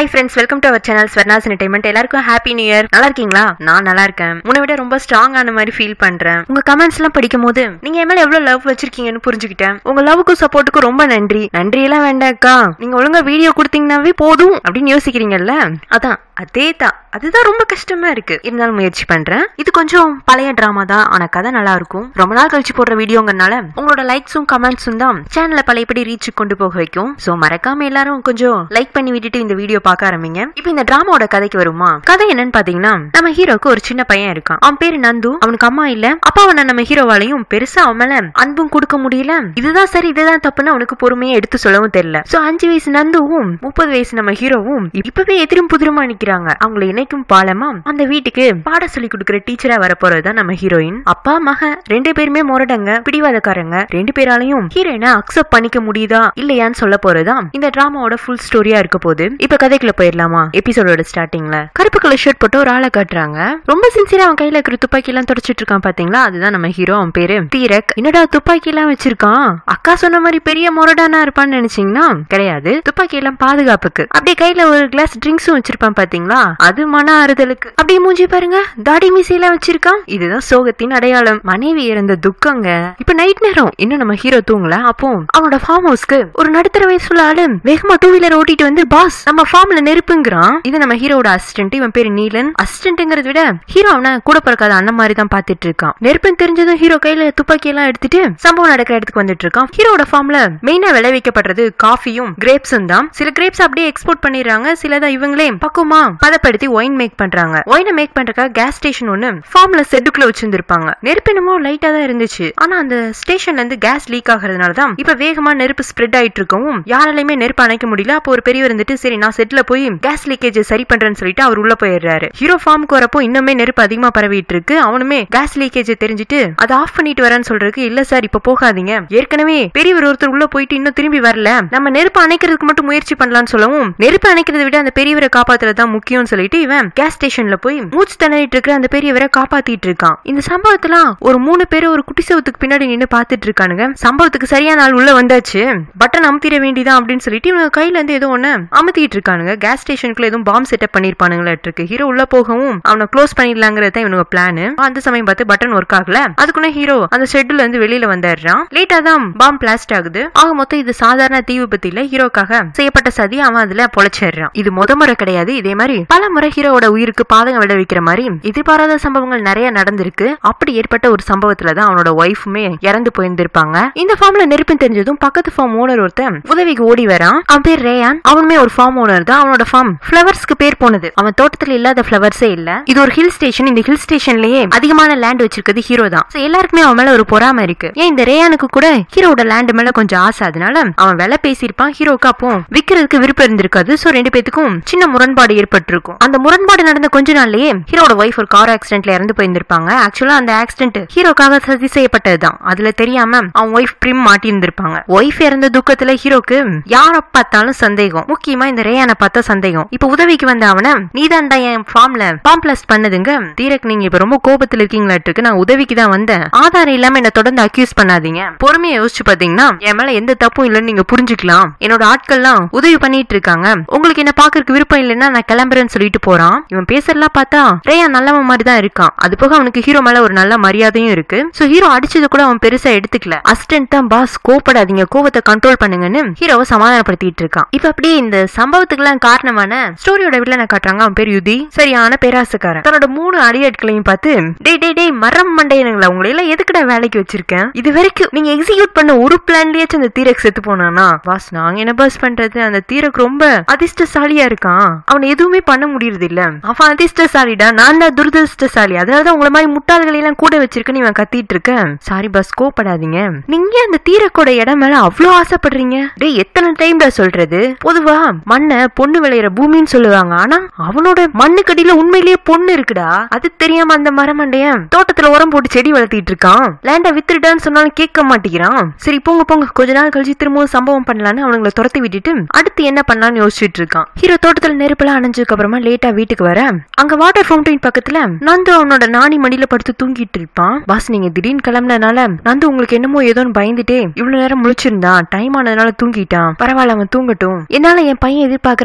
hi friends welcome to our channel Swarna's entertainment எல்லாருக்கும் happy new year நல்லா இருக்கீங்களா நான் நல்லா இருக்கேன் முன்ன விட ரொம்ப ஸ்ட்ராங் ஆன மாதிரி ஃபீல் பண்றேன் உங்க கமெண்ட்ஸ் எல்லாம் படிக்கும் போது நீங்க என் மேல எவ்வளவு லவ் வச்சிருக்கீங்கன்னு புரிஞ்சுக்கிட்டேன் உங்க லவ்வுக்கும் சப்போர்ட்டுக்கும் ரொம்ப நன்றி நன்றி எல்லாம் வேண்டாக்கா நீங்க ஒழுங்கா வீடியோ கொடுத்தீங்கன்னாவே போதும் அப்படின்னு யோசிக்கிறீங்கல்ல அதான் அதே தான் அதுதான் ரொம்ப கஷ்டமா இருக்கு இருந்தாலும் முயற்சி பண்றேன் இது கொஞ்சம் பழைய டிராமா தான் ஆனா கதை நல்லா இருக்கும் ரொம்ப நாள் கழிச்சு போடுற வீடியோங்கறனால உங்களோட லைக்ஸும் கமெண்ட்ஸும் தான் சேனலை பழையபடி ரீச் கொண்டு போக வைக்கும் சோ மறக்காம எல்லாரும் கொஞ்சம் லைக் பண்ணி விட்டுட்டு இந்த வீடியோ பார்க்க ஆரம்பிங்க இப்போ இந்த டிராமாவோட கதைக்கு வருமா கதை என்னன்னு பாத்தீங்கன்னா நம்ம ஹீரோக்கு ஒரு சின்ன பையன் இருக்கான் அவன் பேரு நந்து அவனுக்கு அம்மா இல்ல அப்பாவனை நம்ம ஹீரோவாலையும் பெருசா அவன் மேல அன்பும் கொடுக்க முடியல இதுதான் சரி இதுதான் தப்புன்னு அவனுக்கு பொறுமையா எடுத்து சொல்லவும் தெரியல சோ அஞ்சு வயசு நந்துவும் முப்பது வயசு நம்ம ஹீரோவும் இப்பவே எதிரும் புதிருமா நிக்கிறாங்க அவங்களை இணைக்கும் பாலமா அந்த வீட்டுக்கு பாட சொல்லி கொடுக்கிற டீச்சரா வரப்போறதுதான் நம்ம ஹீரோயின் அப்பா மகன் ரெண்டு பேருமே முரடங்க பிடிவாதக்காரங்க ரெண்டு பேராலையும் ஹீரோயினை அக்செப்ட் பண்ணிக்க முடியுதா இல்லையான்னு சொல்ல போறதா இந்த டிராமாவோட ஃபுல் ஸ்டோரியா இருக்க போது இப்ப கதைக்குள்ள போயிடலாமா எபிசோடோட ஸ்டார்டிங்ல கருப்பு கலர் ஷர்ட் போட்டு ஒரு ஆளை காட்டுறாங்க ரொம்ப சின்சியரா அவன் கையில இருக்கிற துப்பாக்கி எல்லாம் தொடச்சிட்டு இருக்கான் பாத்தீங்களா அதுதான் நம்ம ஹீரோ அவன் பேரு தீரக் என்னடா துப்பாக்கி எல்லாம் வச்சிருக்கான் அக்கா சொன்ன மாதிரி பெரிய முரடானா இருப்பான்னு நினைச்சீங்கன்னா கிடையாது துப்பாக்கி எல்லாம் பாதுகாப்புக்கு அப்படியே கையில ஒரு கிளாஸ் ட்ரிங்க்ஸும் வச்சிருப்பான் பாத்தீங்களா அது மன ஆறுதலுக்கு அப்படியே மூஞ்சி பாருங்க தாடி மீசையெல்லாம் வச்சிருக்கான் இதுதான் சோகத்தின் அடையாளம் மனைவி இறந்த துக்கங்க இப்ப நைட் நேரம் இன்னும் நம்ம ஹீரோ தூங்கல அப்போ அவனோட ஃபார்ம் ஹவுஸ்க்கு ஒரு நடுத்தர வயசுல ஆளு வேகமா டூ வீலர் ஓட்டிட்டு வந்து பாஸ் நம்ம ஃபார்ம்ல நெருப்புங்கிறான் இது நம்ம ஹீரோட அசிஸ்டன்ட் இவன் பேரு நீலன் அசிஸ்டன்ட்ங்கிறத விட ஹீரோ அவனை கூட பிறக்காத அண்ணன் மாதிரி தான் பாத்துட்டு இருக்கான் நெருப்புன்னு தெரிஞ்சதும் ஹீரோ கையில துப்பாக்கி எல்லாம் எடுத்துட்டு சம்பவம் நடக்கிற இடத்துக்கு வந்துட்டு இருக்கான் ஹீரோட ஃபார்ம்ல மெயினா விளைவிக்கப்படுறது காஃபியும் கிரேப்ஸும் தான் சில கிரேப்ஸ் அப்படியே எக்ஸ்போர்ட் பண்ணிடுறாங்க சிலதை இவங்களே பக்குவமா பதப்படுத்தி ஒயின் மேக் பண்றாங்க ஒயினை மேக் பண்றதுக்காக கேஸ் ஸ்டேஷன் ஒன்னு ஃபார்ம்ல செட்டுக்குள்ள வச்சிருந்திருப்பாங்க நெருப்பு என்னமோ லைட்டா தான் இருந்துச்சு ஆனா அந்த ஸ்டேஷன்ல இருந்து கேஸ் லீக் ஆகிறதுனால தான் இப்ப வேகமா நெருப்பு ஸ்ப்ரெட் ஆயிட்டு இருக்கவும் யாராலையுமே நெருப்பு அணைக்க முடியல அப்போ ஒரு பெரியவர் இருந்துட்டு சரி நான் செட்ல போய் கேஸ் லீக்கேஜ் சரி பண்றேன்னு சொல்லிட்டு அவர் உள்ள போயிடுறாரு ஹீரோ ஃபார்முக்கு வரப்போ இன்னுமே நெருப்பு அதிகமா பரவிட்டு இருக்கு அவனுமே கேஸ் லீக்கேஜ் தெரிஞ்சுட்டு அதை ஆஃப் பண்ணிட்டு வரேன்னு சொல்றதுக்கு இல்ல சார் இப்ப போகாதீங்க ஏற்கனவே பெரியவர் ஒருத்தர் உள்ள போயிட்டு இன்னும் திரும்பி வரல நம்ம நெருப்பு அணைக்கிறதுக்கு மட்டும் முயற்சி பண்ணலாம்னு சொல்லவும் நெருப்பு அணைக்கிறதை விட அந்த பெரியவரை காப்பாத்துறது தான் முக்கியம்னு சொல்லிட்டு இவன் கேஸ் ஸ்டேஷன்ல போய் மூச்சு திணறிட்டு இருக்கிற அந்த பெரியவரை காப்பாத்திட்டு இருக்கான் இந்த சம்பவத்துல ஒரு மூணு பேர் ஒரு குட்டி சவத்துக்கு பின்னாடி நின்னு பாத்துட்டு இருக்கானுங்க சம்பவத்துக்கு சரியான ஆள் உள்ள வந்தாச்சு பட்டன் அமுத்திட வேண்டியதான் அப்படின்னு சொல்லிட்டு இவங்க கையில இருந்து ஏதோ ஒண்ணு அமுத்திட்டு இருக்கானுங்க கேஸ் ஸ்டேஷனுக்குள்ள எதுவும் பாம்பு செட்டப் பண்ணிருப்பானுங்களா இருக்கு ஹீரோ உள்ள போகவும் அவனை க்ளோஸ் பண்ணிடலாங்கிறது தான் இவனுங்க பிளான் அந்த சமயம் பார்த்து பட்டன் ஒர்க் ஆகல அதுக்குள்ள ஹீரோ அந்த ஷெட்ல இருந்து வெளியில வந்துடுறான் லேட்டா தான் பாம்பு பிளாஸ்ட் ஆகுது ஆக மொத்தம் இது சாதாரண தீ விபத்து இல்ல ஹீரோக்காக செய்யப்பட்ட சதி அவன் அதுல பொழைச்சிடுறான் இது முத முறை கிடையாது இதே மாதிரி பல முறை ஹீரோவோட உயிருக்கு பாதகம் விளைவிக்கிற மாதிரி எதிர்பாராத சம்பவங்கள் நிறைய நடந்திருக்கு அப்படி ஏற்பட்ட ஒரு சம்பவத்துல தான் அவனோட ஒய்ஃபுமே இறந்து போயிருந்திருப்பாங்க இந்த ஃபார்ம்ல நெருப்பு தெரிஞ்சதும் பக்கத்து ஃபார்ம் ஓனர் ஒருத்தன் உதவிக்கு ஓடி வரான் அவன் பேர் ரேயான் அவனுமே ஒரு ஃபார்ம் ஓனர் தான் அவனோட ஃபார்ம் ஃபிளவர்ஸ்க்கு பேர் போனது அவன் தோட்டத்துல இல்லாத ஃபிளவர்ஸே இல்ல இது ஒரு ஹில் ஸ்டேஷன் இந்த ஹில் ஸ்டேஷன்லயே அதிகமான லேண்ட் வச்சிருக்கிறது ஹீரோ தான் So எல்லாருக்குமே அவன் மேல ஒரு பொறாம இருக்கு ஏன் இந்த ரேயானுக்கு கூட ஹீரோட லேண்ட் மேல கொஞ்சம் ஆசை அதனால அவன் விலை பேசியிருப்பான் ஹீரோக்கு அப்போ விக்கிறதுக்கு விருப்பம் இருந்திருக்காது சோ ரெண்டு பேத்துக்கும் சின்ன முரண்பாடு ஏற்பட்டிருக்கும் அந்த முரண்பாடு நடந்த கொஞ்ச நாள்லயே ஹீரோட ஒய்ஃப் ஒரு கார் ஆக்சிடென்ட்ல இறந்து போயிருந்திருப்பாங்க ஆக்சுவலா அந்த ஆக்சிடென்ட் ஹீரோக்காக சதி செய்யப்பட்டதுதான் அதுல தெரியாம அவன் ஒய்ஃப் பிரிம் மாட்டி இருந்திருப்பாங்க ஒய்ஃப் இறந்த துக்கத்துல ஹீரோக்கு யார பார்த்தாலும் சந்தேகம் முக்கியமா இந்த ரேயான பார்த்தா சந்தேகம் இப்ப உதவிக்கு வந்த அவன நீதான்டா என் ஃபார்ம்ல பாம்பிளஸ்ட் பண்ணதுங்க தீரக் நீங்க இப்ப ரொம்ப கோபத்துல இருக்கீங்களாட்டு நான் உதவிக்கு தான் வந்தேன் ஆதாரம் இல்லாம என்ன தொடர்ந்து அக்யூஸ் பண்ணாதீங்க பொறுமையை யோசிச்சு பாத்தீங்கன்னா என் மேல எந்த தப்பும் இல்லைன்னு நீங்க புரிஞ்சுக்கலாம் என்னோட ஆட்கள்லாம் உதவி பண்ணிட்டு இருக்காங்க உங்களுக்கு என்ன பாக்குறதுக்கு விருப்பம் இல்லைன்னா நான் கிளம்புறேன்னு சொல்லிட்டு போறான் இவன் பேசுறதெல்லாம் பார்த்தா ரேயா நல்லவன் மாதிரி தான் இருக்கான் அது போக அவனுக்கு ஹீரோ மேல ஒரு நல்ல மரியாதையும் இருக்கு சோ ஹீரோ அடிச்சது கூட அவன் பெருசா எடுத்துக்கல அசிஸ்டன்ட் தான் பாஸ் கோபப்படாதீங்க கோபத்தை கண்ட்ரோல் பண்ணுங்கன்னு ஹீரோவை சமாதானப்படுத்திட்டு இருக்கான் இப்ப அப்படியே இந்த சம்பவத்துக்குலாம் காரணமான ஸ்டோரியோட வில்லனை காட்டுறாங்க அவன் பேர் யுதி சரியான பேராசக்காரன் தன்னோட மூணு அடியாட்களையும் பார்த்து டேய் டேய் டேய் மரம் மண்டையனுங்களா உங்களை எல்லாம் எதுக்குடா வேலைக்கு வச்சிருக்கேன் இது வரைக்கும் நீங்க எக்ஸிக்யூட் பண்ண ஒரு பிளான்லயாச்சும் அந்த தீரக் செத்து போனானா பாஸ் நாங்க என்ன பாஸ் பண்றது அந்த தீரக் ரொம்ப அதிர்ஷ்டசாலியா இருக்கான் அவனை எதுவுமே பண்ண முடியறது இல்ல அவன் அதிர்ஷ்டசாலிடா நான் தான் துரதிருஷ்டசாலி அதனாலதான் உங்களை மாதிரி முட்டாள்களை எல்லாம் கூட வச்சிருக்கேன்னு இவன் கத்திட்டு இருக்கேன் சாரி பாஸ் கோப்படாதீங்க நீங்க அந்த தீரக்கோட இடம் மேல அவ்வளவு ஆசைப்படுறீங்க டேய் எத்தனை டைம்டா சொல்றது பொதுவா மண்ணை பொண்ணு விளையிற பூமின்னு சொல்லுவாங்க ஆனா அவனோட மண்ணுக்கடியில உண்மையிலேயே பொண்ணு இருக்குடா அது தெரியாம அந்த மரமண்டையன் தோட்டத்துல உரம் போட்டு செடி வளர்த்திட்டு இருக்கான் லேண்ட வித்துட்டான்னு சொன்னாலும் கேட்க மாட்டேங்கிறான் சரி போங்க போங்க கொஞ்ச நாள் கழிச்சு திரும்பவும் சம்பவம் பண்ணலான்னு அவனுங்களை துரத்தி விட்டுட்டு அடுத்து என்ன பண்ணலாம்னு யோசிச்சுட்டு இருக்கான் ஹீரோ தோட்டத்துல நெருப்பெல்லாம் அணைஞ்சதுக்கு அப்புறமா லேட்டா வீட்டுக்கு வர அங்க வாட்டர் ஃபவுண்டைன் பக்கத்துல நந்து அவனோட நாணி மடியில படுத்து தூங்கிட்டு இருப்பான் பாஸ் நீங்க திடீர்னு கிளம்புனனால நந்து உங்களுக்கு என்னமோ ஏதோன்னு பயந்துட்டே இவ்வளவு நேரம் முழிச்சிருந்தான் டைம் ஆனதுனால தூங்கிட்டான் பரவாயில்ல அவன் தூங்கட்டும் என்னால என் பையன் எதிர்பார்க்கிற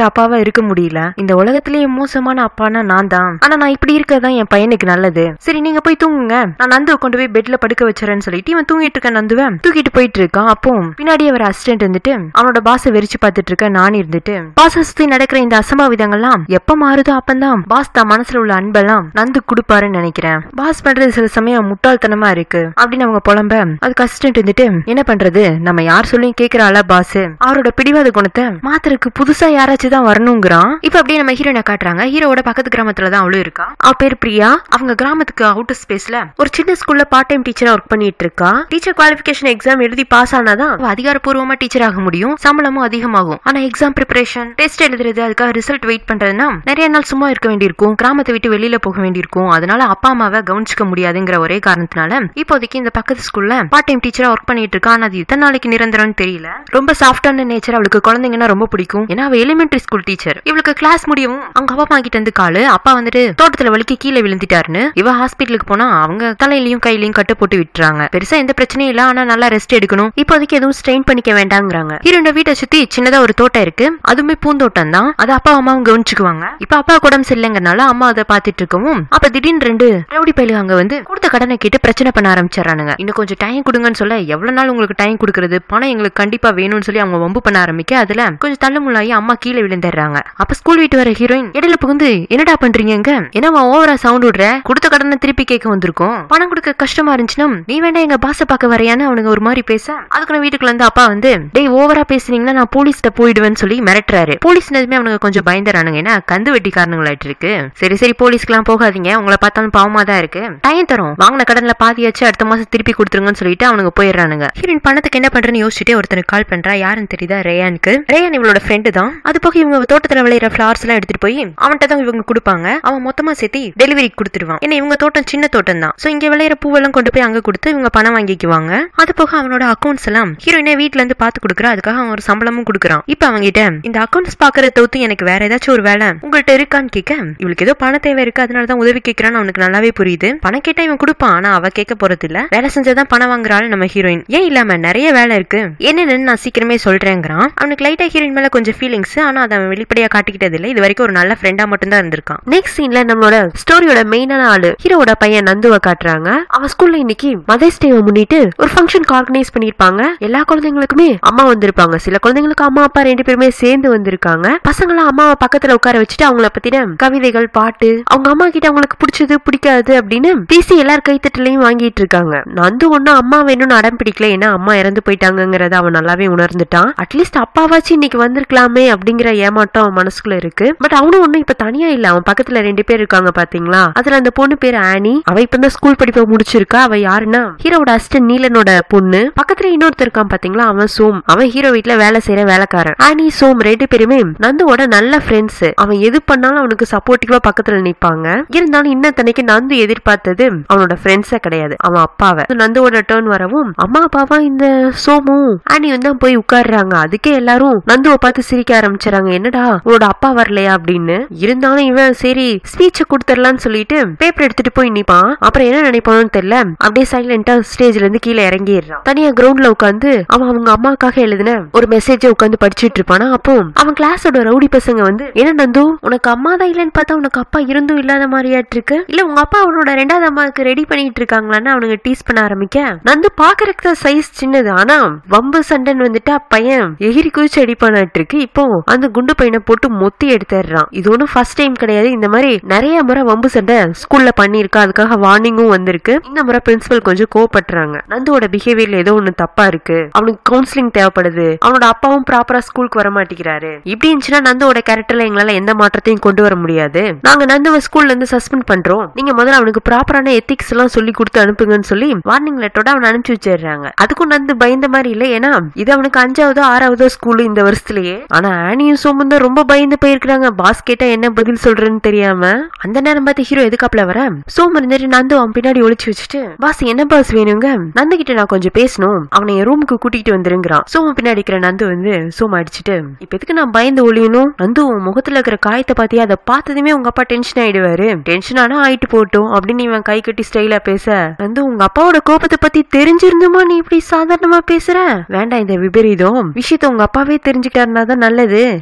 அப்பாவா இருக்க முடியல இந்த உலகத்திலேயே மோசமான அப்பானா நான் தான் ஆனா நான் இப்படி இருக்கதான் என் பையனுக்கு நல்லது சரி நீங்க போய் தூங்குங்க நான் நந்துவை கொண்டு போய் பெட்ல படுக்க வச்சுறேன்னு சொல்லிட்டு இவன் தூங்கிட்டு இருக்க நந்துவை தூக்கிட்டு போயிட்டு இருக்கான் அப்போ பின்னாடி அவர் அசிஸ்டன்ட் இருந்துட்டு அவனோட பாஸை வெறிச்சு பார்த்துட்டு இருக்க நான் இருந்துட்டு பாஸ் சுத்தி நடக்கிற இந்த அசம்பாவிதங்கள்லாம் எப்ப மாறுதோ அப்பந்தான் பாஸ் தான் மனசுல உள்ள அன்பெல்லாம் நந்து கொடுப்பாருன்னு நினைக்கிறேன் பாஸ் பண்றது சில சமயம் முட்டாள்தனமா இருக்கு அப்படின்னு அவங்க புலம்ப அதுக்கு அசிஸ்டன்ட் இருந்துட்டு என்ன பண்றது நம்ம யார் சொல்லியும் கேக்குறாள பாஸ் அவரோட பிடிவாத குணத்தை மாத்துறதுக்கு புதுசா யாராச்சும் தான் வரணுங்கிறான் இப்ப அப்படியே நம்ம ஹீரோனை காட்டுறாங்க ஹீரோவோட பக்கத்து கிராமத்துல தான் அவளும் இருக்கா அவ பேர் பிரியா அவங்க கிராமத்துக்கு அவுட்டர் ஸ்பேஸ்ல ஒரு சின்ன ஸ்கூல்ல பார்ட் டைம் டீச்சரா ஒர்க் பண்ணிட்டு இருக்கா டீச்சர் குவாலிஃபிகேஷன் எக்ஸாம் எழுதி பாஸ் ஆனாதான் அவ அதிகாரப்பூர்வமா டீச்சர் ஆக முடியும் சம்பளமும் அதிகமாகும் ஆனா எக்ஸாம் ப்ரிப்பரேஷன் டெஸ்ட் எழுதுறது அதுக்காக ரிசல்ட் வெயிட் பண்றதுன்னா நிறைய நாள் சும்மா இருக்க வேண்டியிருக்கும் கிராமத்தை விட்டு வெளியில போக வேண்டியிருக்கும் அதனால அப்பா அம்மாவை கவனிச்சுக்க முடியாதுங்கிற ஒரே காரணத்தினால இப்போதைக்கு இந்த பக்கத்து ஸ்கூல்ல பார்ட் டைம் டீச்சரா ஒர்க் பண்ணிட்டு இருக்கா ஆனா அது எத்தனை நாளைக்கு நிரந்தரம்னு தெரியல ரொம்ப சாஃப்டான நேச்சர் அவளுக்கு குழந்தைங்கன்னா ரொம்ப பிடிக்கும் ஏன்னா அவ எலிமெண்டரி ஸ்கூல் டீச்சர் இவளுக்கு கிளாஸ் முடியவும் அவங்க அப்பா அம்மா கிட்ட இருந்து காலு அப்பா வந்துட்டு தோட்டத்துல வலிக்கு கீழே விழுந்துட்டாருன்னு இவ ஹாஸ்பிட்டலுக்கு போனா அவங்க தலையிலயும் கையிலயும் கட்டு போட்டு விட்டுறாங்க பெருசா எந்த பிரச்சனையும் இல்ல ஆனா நல்லா ரெஸ்ட் எடுக்கணும் இப்போதைக்கு எதுவும் ஸ்ட்ரெயின் பண்ணிக்க வேண்டாங்கிறாங்க ஹீரோட வீட்டை சுத்தி சின்னதா ஒரு தோட்டம் இருக்கு அதுவுமே பூந்தோட்டம் தான் அது அப்பா அம்மாவும் கவனிச்சுக்குவாங்க இப்ப அப்பா உடம்பு சரியில்லைங்கறனால அம்மா அதை பாத்துட்டு இருக்கவும் அப்ப திடீர்னு ரெண்டு ரவுடி பயிலுங்க அங்க வந்து கொடுத்த கடனை கேட்டு பிரச்சனை பண்ண ஆரம்பிச்சிடறானுங்க இன்னும் கொஞ்சம் டைம் கொடுங்கன்னு சொல்ல எவ்வளவு நாள் உங்களுக்கு டைம் கொடுக்கறது பணம் எங்களுக்கு கண்டிப்பா வேணும்னு சொல்லி அவங்க வம்பு பண்ண ஆரம்பிக்க அதுல கொஞ்சம் தள்ளுமுள்ளாயி அம்மா கீழே விழுந்துடுறாங்க அப்ப ஸ்கூல் வீட்டு வர ஹீரோயின் இடையில புகுந்து என்னடா பண்றீங்க இங்க என்னவா ஓவரா சவுண்ட் விடுற கொடுத்த கடனை திருப்பி கேட்க வந்திருக்கோம் பணம் கொடுக்க கஷ்டமா இருந்துச்சுன்னா நீ வேண்டாம் எங்க பாச பார்க்க வரையான்னு அவனுங்க ஒரு மாதிரி பேச அதுக்கு நான் வீட்டுக்குள்ள இருந்து அப்பா வந்து டேய் ஓவரா பேசுனீங்கன்னா நான் போலீஸ்ட போயிடுவேன்னு சொல்லி மிரட்டுறாரு போலீஸ் எதுவுமே அவனுங்க கொஞ்சம் பயந்துறானுங்க ஏன்னா கந்து வெட்டி காரணங்களாயிட்டு இருக்கு சரி சரி போலீஸ்க்குலாம் போகாதீங்க உங்களை பார்த்தாலும் பாவமா தான் இருக்கு டைம் தரும் வாங்கின கடன்ல பாதியாச்சு அடுத்த மாசம் திருப்பி கொடுத்துருங்கன்னு சொல்லிட்டு அவனுங்க போயிடுறானுங்க ஹீரோயின் பணத்துக்கு என்ன பண்றேன்னு யோசிச்சுட்டே ஒருத்தனுக்கு கால் பண்றா யாருன்னு தெரியுதா ரேயானுக்கு ரேயான் இவளோட ஃப்ரெண்டு தான் அது போக இவங்க தோட்டத்துல விளையிற ஃபிளவர்ஸ் எல்லாம் எடுத்துட்டு போய் அவன்கிட்ட தான் இவங்க கொடுப்பாங்க அவன் மொத்தமா சேர்த்து டெலிவரிக்கு கொடுத்துருவான் ஏன்னா இவங்க தோட்டம் சின்ன தோட்டம் தான் சோ இங்க விளையிற பூவெல்லாம் கொண்டு போய் அங்க கொடுத்து இவங்க பணம் வாங்கிக்குவாங்க அது போக அவனோட அக்கௌண்ட்ஸ் எல்லாம் ஹீரோயினே வீட்ல இருந்து பாத்து கொடுக்குறா அதுக்காக அவன் ஒரு சம்பளமும் கொடுக்குறான் இப்ப அவங்கிட்ட இந்த அக்கௌண்ட்ஸ் பாக்குறத தவிர்த்து எனக்கு வேற ஏதாச்சும் ஒரு வேலை உங்கள்ட்ட இருக்கான்னு கேட்க இவளுக்கு ஏதோ பண தேவை இருக்கு அதனால தான் உதவி கேட்கறான்னு அவனுக்கு நல்லாவே புரியுது பணம் கேட்டா இவன் கொடுப்பான் ஆனா அவ கேட்க போறது இல்ல வேலை செஞ்சாதான் பணம் வாங்குறாள் நம்ம ஹீரோயின் ஏன் இல்லாம நிறைய வேலை இருக்கு என்னன்னு நான் சீக்கிரமே சொல்றேங்கிறான் அவனுக்கு லைட்டா ஹீரோயின் மேல கொஞ்சம் ஃபீலிங்ஸ் ஆனா அதை அவன் வெளிப்படையா காட்டிக்கிட்டது இல்ல இது வரைக்கும் ஒரு நல்ல ஃப்ரெண்டா மட்டும் தான் இருந்திருக்கான் நெக்ஸ்ட் சீன்ல நம்மளோட ஸ்டோரியோட மெயினான ஆளு ஹீரோட பையன் நந்துவை காட்டுறாங்க அவன் ஸ்கூல்ல இன்னைக்கு மதர்ஸ் டேவை முன்னிட்டு ஒரு ஃபங்க்ஷனுக்கு ஆர்கனைஸ் பண்ணிருப்பாங்க எல்லா குழந்தைங்களுக்குமே அம்மா வந்திருப்பாங்க சில குழந்தைங்களுக்கு அம்மா அப்பா ரெண்டு பேருமே சேர்ந்து வந்திருக்காங்க பசங்களாம் அம்மாவை பக்கத்துல உட்கார வச்சுட்டு அவங்கள பத்தின கவிதைகள் பாட்டு அவங்க அம்மா கிட்ட அவங்களுக்கு பிடிச்சது பிடிக்காது அப்படின்னு பேசி எல்லார் கைத்தட்டலையும் வாங்கிட்டு இருக்காங்க நந்து ஒன்னும் அம்மா வேணும்னு அடம் பிடிக்கல ஏன்னா அம்மா இறந்து போயிட்டாங்கங்கறத அவன் நல்லாவே உணர்ந்துட்டான் அட்லீஸ்ட் அப்பாவாச்சும் இன்னைக்கு வந்திருக்கலாமே அப்படிங்கிற ஏமாட்டம் அவன் மனசுக்குள்ள இருக்கு பட் அவனும் ஒன்னும் இப்ப தனியா இல்ல அவன் பக்கத்துல ரெண்டு பேர் இருக்காங்க பாத்தீங்களா அதுல அந்த பொண்ணு பேர் ஆனி அவ இப்பதான் ஸ்கூல் படிப்பை முடிச்சிருக்கா அவ யாருன்னா ஹீரோட அசிஸ்டன்ட் நீலனோட பொண்ணு பக்கத்துல இன்னொருத்தர் இருக்கான் பாத்தீங்களா அவன் சோம் அவன் ஹீரோ வீட்ல வேலை செய்யற வேலைக்காரன் ஆனி சோம் ரெண்டு பேருமே நந்துவோட நல்ல ஃப்ரெண்ட்ஸ் அவன் எது பண்ணாலும் அவனுக்கு சப்போர்ட்டிவா பக்கத்துல நிப்பாங்க இருந்தாலும் இன்னும் தன்னைக்கு நந்து எதிர்பார்த்தது அவனோட ஃப்ரெண்ட்ஸ கிடையாது அவன் அப்பாவை நந்துவோட டேர்ன் வரவும் அம்மா அப்பாவா இந்த சோமும் ஆனியும் தான் போய் உட்கார்றாங்க அதுக்கே எல்லாரும் நந்துவை பார்த்து சிரிக்க ஆரம்பிச்சாங்க என்னடா உன்னோட அப்பா வரலையா அப்படின்னு இருந்தாலும் இவன் சரி ஸ்பீச்ச கொடுத்துடலாம்னு சொல்லிட்டு பேப்பர் எடுத்துட்டு போய் நிப்பான் அப்புறம் என்ன நினைப்பானு தெரியல அப்படியே சைலண்டா ஸ்டேஜ்ல இருந்து கீழே இறங்கிடுறான் தனியா கிரவுண்ட்ல உட்காந்து அவன் அவங்க அம்மாக்காக எழுதின ஒரு மெசேஜ உட்காந்து படிச்சிட்டு இருப்பானா அப்போ அவன் கிளாஸோட ரவுடி பசங்க வந்து என்ன நந்து உனக்கு அம்மா தான் இல்லைன்னு பார்த்தா உனக்கு அப்பா இருந்தும் இல்லாத மாதிரியாட்டு இருக்கு இல்ல உங்க அப்பா அவனோட ரெண்டாவது அம்மாவுக்கு ரெடி பண்ணிட்டு இருக்காங்களான்னு அவனுங்க டீஸ் பண்ண ஆரம்பிக்க நந்து பாக்குறதுக்கு தான் சைஸ் சின்னது ஆனா வம்பு சண்டன் வந்துட்டா பையன் எகிரி குதிச்சு அடிப்பானாட்டு இருக்கு இப்போ அந்த குண்டு பையனை போட்டு மொத்தி எடுத்துடுறான் இது ஒன்றும் ஃபர்ஸ்ட் டைம் கிடையாது இந்த மாதிரி நிறைய முறை வம்பு சண்டை ஸ்கூல்ல பண்ணிருக்கா அதுக்காக வார்னிங்கும் வந்திருக்கு இந்த முறை பிரின்சிபல் கொஞ்சம் கோவப்படுறாங்க நந்துவோட பிஹேவியர்ல ஏதோ ஒண்ணு தப்பா இருக்கு அவனுக்கு கவுன்சிலிங் தேவைப்படுது அவனோட அப்பாவும் ப்ராப்பரா ஸ்கூலுக்கு வர மாட்டேங்கிறாரு இப்படி இருந்துச்சுன்னா நந்துவோட கேரக்டர்ல எங்களால எந்த மாற்றத்தையும் கொண்டு வர முடியாது நாங்க நந்துவை ஸ்கூல்ல இருந்து சஸ்பெண்ட் பண்றோம் நீங்க முதல்ல அவனுக்கு ப்ராப்பரான எத்திக்ஸ் எல்லாம் சொல்லி கொடுத்து அனுப்புங்கன்னு சொல்லி வார்னிங் லெட்டரோட அவனை அனுப்பிச்சு வச்சிடுறாங்க அதுக்கும் நந்து பயந்த மாதிரி இல்ல ஏன்னா இது அவனுக்கு அஞ்சாவதோ ஆறாவதோ ஸ்கூல் இந்த வருஷத்துலயே ஆனா ஆனியும் சோமும் தான் ரொம்ப பயந்து போயிருக்காங்க பாஸ் கேட்டா என்ன பதில் சொல்றேன்னு தெரியாம அந்த நேரம் பார்த்து ஹீரோ எதுக்காப்ல வர சோமு இருந்துட்டு நந்து அவன் பின்னாடி ஒளிச்சு வச்சுட்டு பாஸ் என்ன பாஸ் வேணுங்க நந்து கிட்ட நான் கொஞ்சம் பேசணும் அவனை என் ரூமுக்கு கூட்டிட்டு வந்துருங்கிறான் சோமு பின்னாடி இருக்கிற நந்து வந்து சோமு அடிச்சுட்டு இப்ப எதுக்கு நான் பயந்து ஒளியணும் நந்து உன் முகத்துல இருக்கிற காயத்தை பாத்தியா அதை பார்த்ததுமே உங்க அப்பா டென்ஷன் ஆயிடுவாரு டென்ஷன் ஆனா ஆயிட்டு போட்டோம் அப்படின்னு இவன் கை கட்டி ஸ்டைலா பேச நந்து உங்க அப்பாவோட கோபத்தை பத்தி தெரிஞ்சிருந்துமா நீ இப்படி சாதாரணமா பேசுற வேண்டாம் இந்த விபரீதம் விஷயத்த உங்க அப்பாவே தெரிஞ்சுக்கிட்டாருனா தான் நல்லது